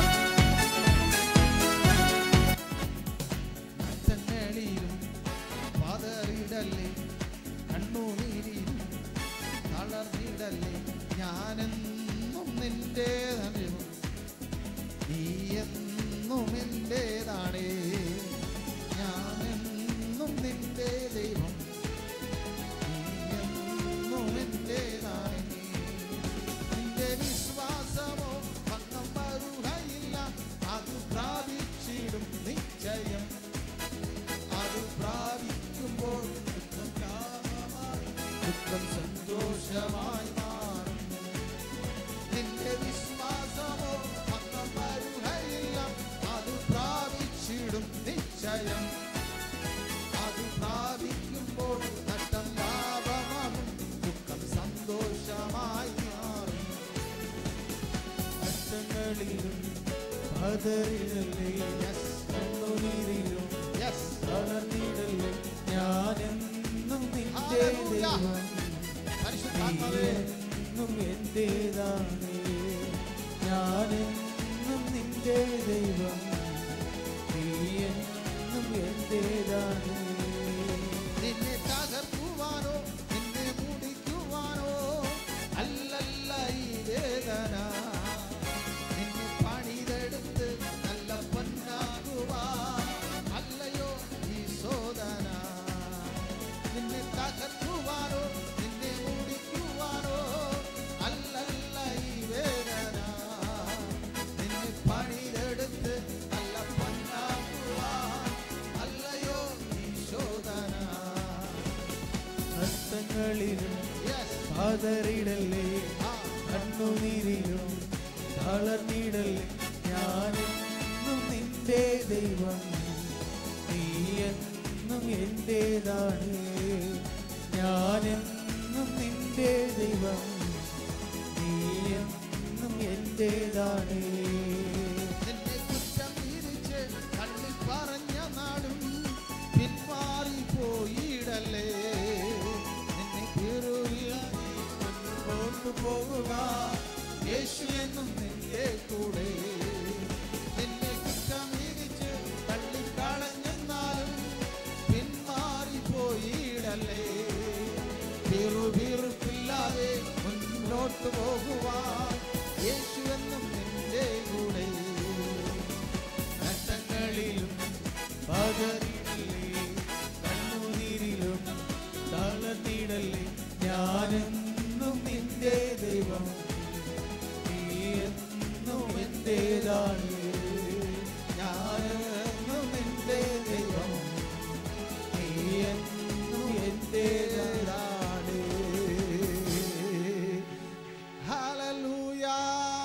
നഷ്ടങ്ങളിലും പതറിടല്ലേ കണ്ണുനീരിലും തളർന്നിടല്ലേ ഞാനെന്നും നിന്റെ ദൈവം നീ എന്നും എന്റേതാണേ ഞാനെന്നും നിന്റെ ദൈവം നീ എന്നും എന്റേതാണേ നിന്റെ വിശ്വാസമോ ഭംഗം വരുകയില്ല അത് പ്രാപിച്ചിടും നിശ്ചയം അത് പ്രാപിക്കുമ്പോൾ ദുഃഖം ലാഭമായി, ദുഃഖം സന്തോഷമായി മാറും നിന്റെ വിശ്വാസമോ ഭംഗം വരുകയില്ല നഷ്ടങ്ങളിലും പതറിടല്ലേ കണ്ണുനീരിലും യെസ് തളർന്നിടല്ലേ ഞാനെന്നും നിന്റെ ഹല്ലേലൂയ. ദൈവം പരിശുദ്ധാത്മാവേ നീയെന്നും എന്റേതാണ് ഞാനെന്നും നിന്റെ ദൈവം നീയെന്നും എന്റേതാണ് നിന്നെ തകർക്കുവാനോ നിന്നെ മുടിക്കുവാനോ അല്ലല്ല ഈ വേദന നിന്നെ പണിതെടുത്ത് നല്ല പൊന്നാകുവാൻ അല്ലയോ ഈ ശോധന നിന്നെ തകർക്കുവാനോ നിന്നെ മുടിക്കുവാനോ അല്ലല്ല ഈ വേദന നിന്നെ പണിതെടുത്ത് നല്ല പൊന്നാകുവാൻ അല്ലയോ ഈ ശോധന നഷ്ടങ്ങളിലും യെസ് പതറിടല്ലേ ആ കണ്ണുനീരിലും തളർന്നിടല്ലേ ഞാനെന്നും നിന്റെ ദൈവം നീ എന്നും എന്റേതാണ് ഞാനെന്നും നിന്റെ ദൈവം നീ എന്നും എന്റേതാണ് നിന്നെ കുറ്റം തിരിച്ച് തള്ളി പറഞ്ഞ നാടും പിന്മാറി പോയിടല്ലേ നിന്നെ പിറുവിലായി മുൻപോട്ട് പോകുക യേശു എന്നും നിന്റെ കൂടെ നിന്നെ കുറ്റം തിരിച്ച് തള്ളിക്കളഞ്ഞെന്നാലും പിന്മാറി പോയിടല്ലേ പിറുപിറുപ്പില്ലാതെ മുന്നോട്ട് പോകുവാൻ യേശു എന്നും നിന്റെ കൂടെ നഷ്ടങ്ങളിലും പതറിടല്ലേ കണ്ണുനീരിലും തളർന്നിടല്ലേ ഞാനെന്നും നിന്റെ ദൈവം നീ എന്നും എന്റേതാണ് ഞാനെന്നും നിന്റെ ദൈവം നീ എന്നും എന്റേതാണ് ഹല്ലേലൂയ.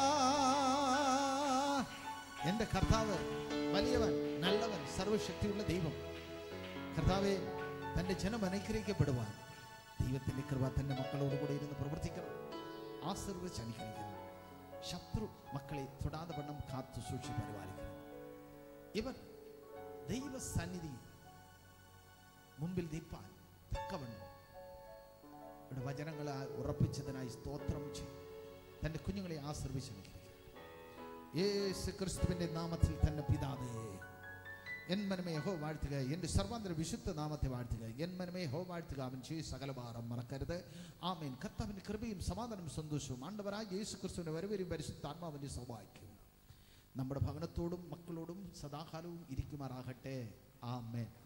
എന്റെ കർത്താവ് വലിയവൻ നല്ലവൻ സർവശക്തിയുള്ള ദൈവം കർത്താവെ തന്റെ ജനം അനുഗ്രഹിക്കപ്പെടുവാൻ ദൈവത്തിന്റെ കൃപ തന്റെ മക്കളോട് കൂടെ ഇരുന്ന് പ്രവർത്തിക്കണം ആശീർവദിച്ച് അനുഗ്രഹിക്കണം ശത്രു മക്കളെ തൊടാതെ വണ്ണം കാത്തു സൂക്ഷിച്ച് പരിപാലിക്കണം ഇവർ ദൈവസന്നിധി മുമ്പിൽ നിൽപ്പാൻ തക്കവണ്ണം ഇവിടെ വചനങ്ങളെ ഉറപ്പിച്ചതിനായി സ്തോത്രം ചെയ്യും തൻ്റെ കുഞ്ഞുങ്ങളെ ആശ്രയിച്ച് അനുഗ്രഹിക്കണം യേശു ക്രിസ്തുവിൻ്റെ നാമത്തിൽ തന്നെ പിതാവേ എൻ മനമേ ഹോ വാഴ്ത്തുക എൻ്റെ സർവാന്തര വിശുദ്ധ നാമത്തെ വാഴ്ത്തുക എൻ മനമേ ഹോ വാഴ്ത്തുക അവൻ ചെയ്യ സകലഭാരം മറക്കരുത് ആമേൻ കർത്താവിൻ്റെ കൃപയും സമാധാനവും സന്തോഷവും ആണ്ടവരായ യേശു ക്രിസ്തുവിൻ്റെ വരവരും പരിശുദ്ധാത്മാവിൻ്റെ സൗഭാഗ്യവും നമ്മുടെ ഭവനത്തോടും മക്കളോടും സദാകാലവും ഇരിക്കുമാറാകട്ടെ ആമേൻ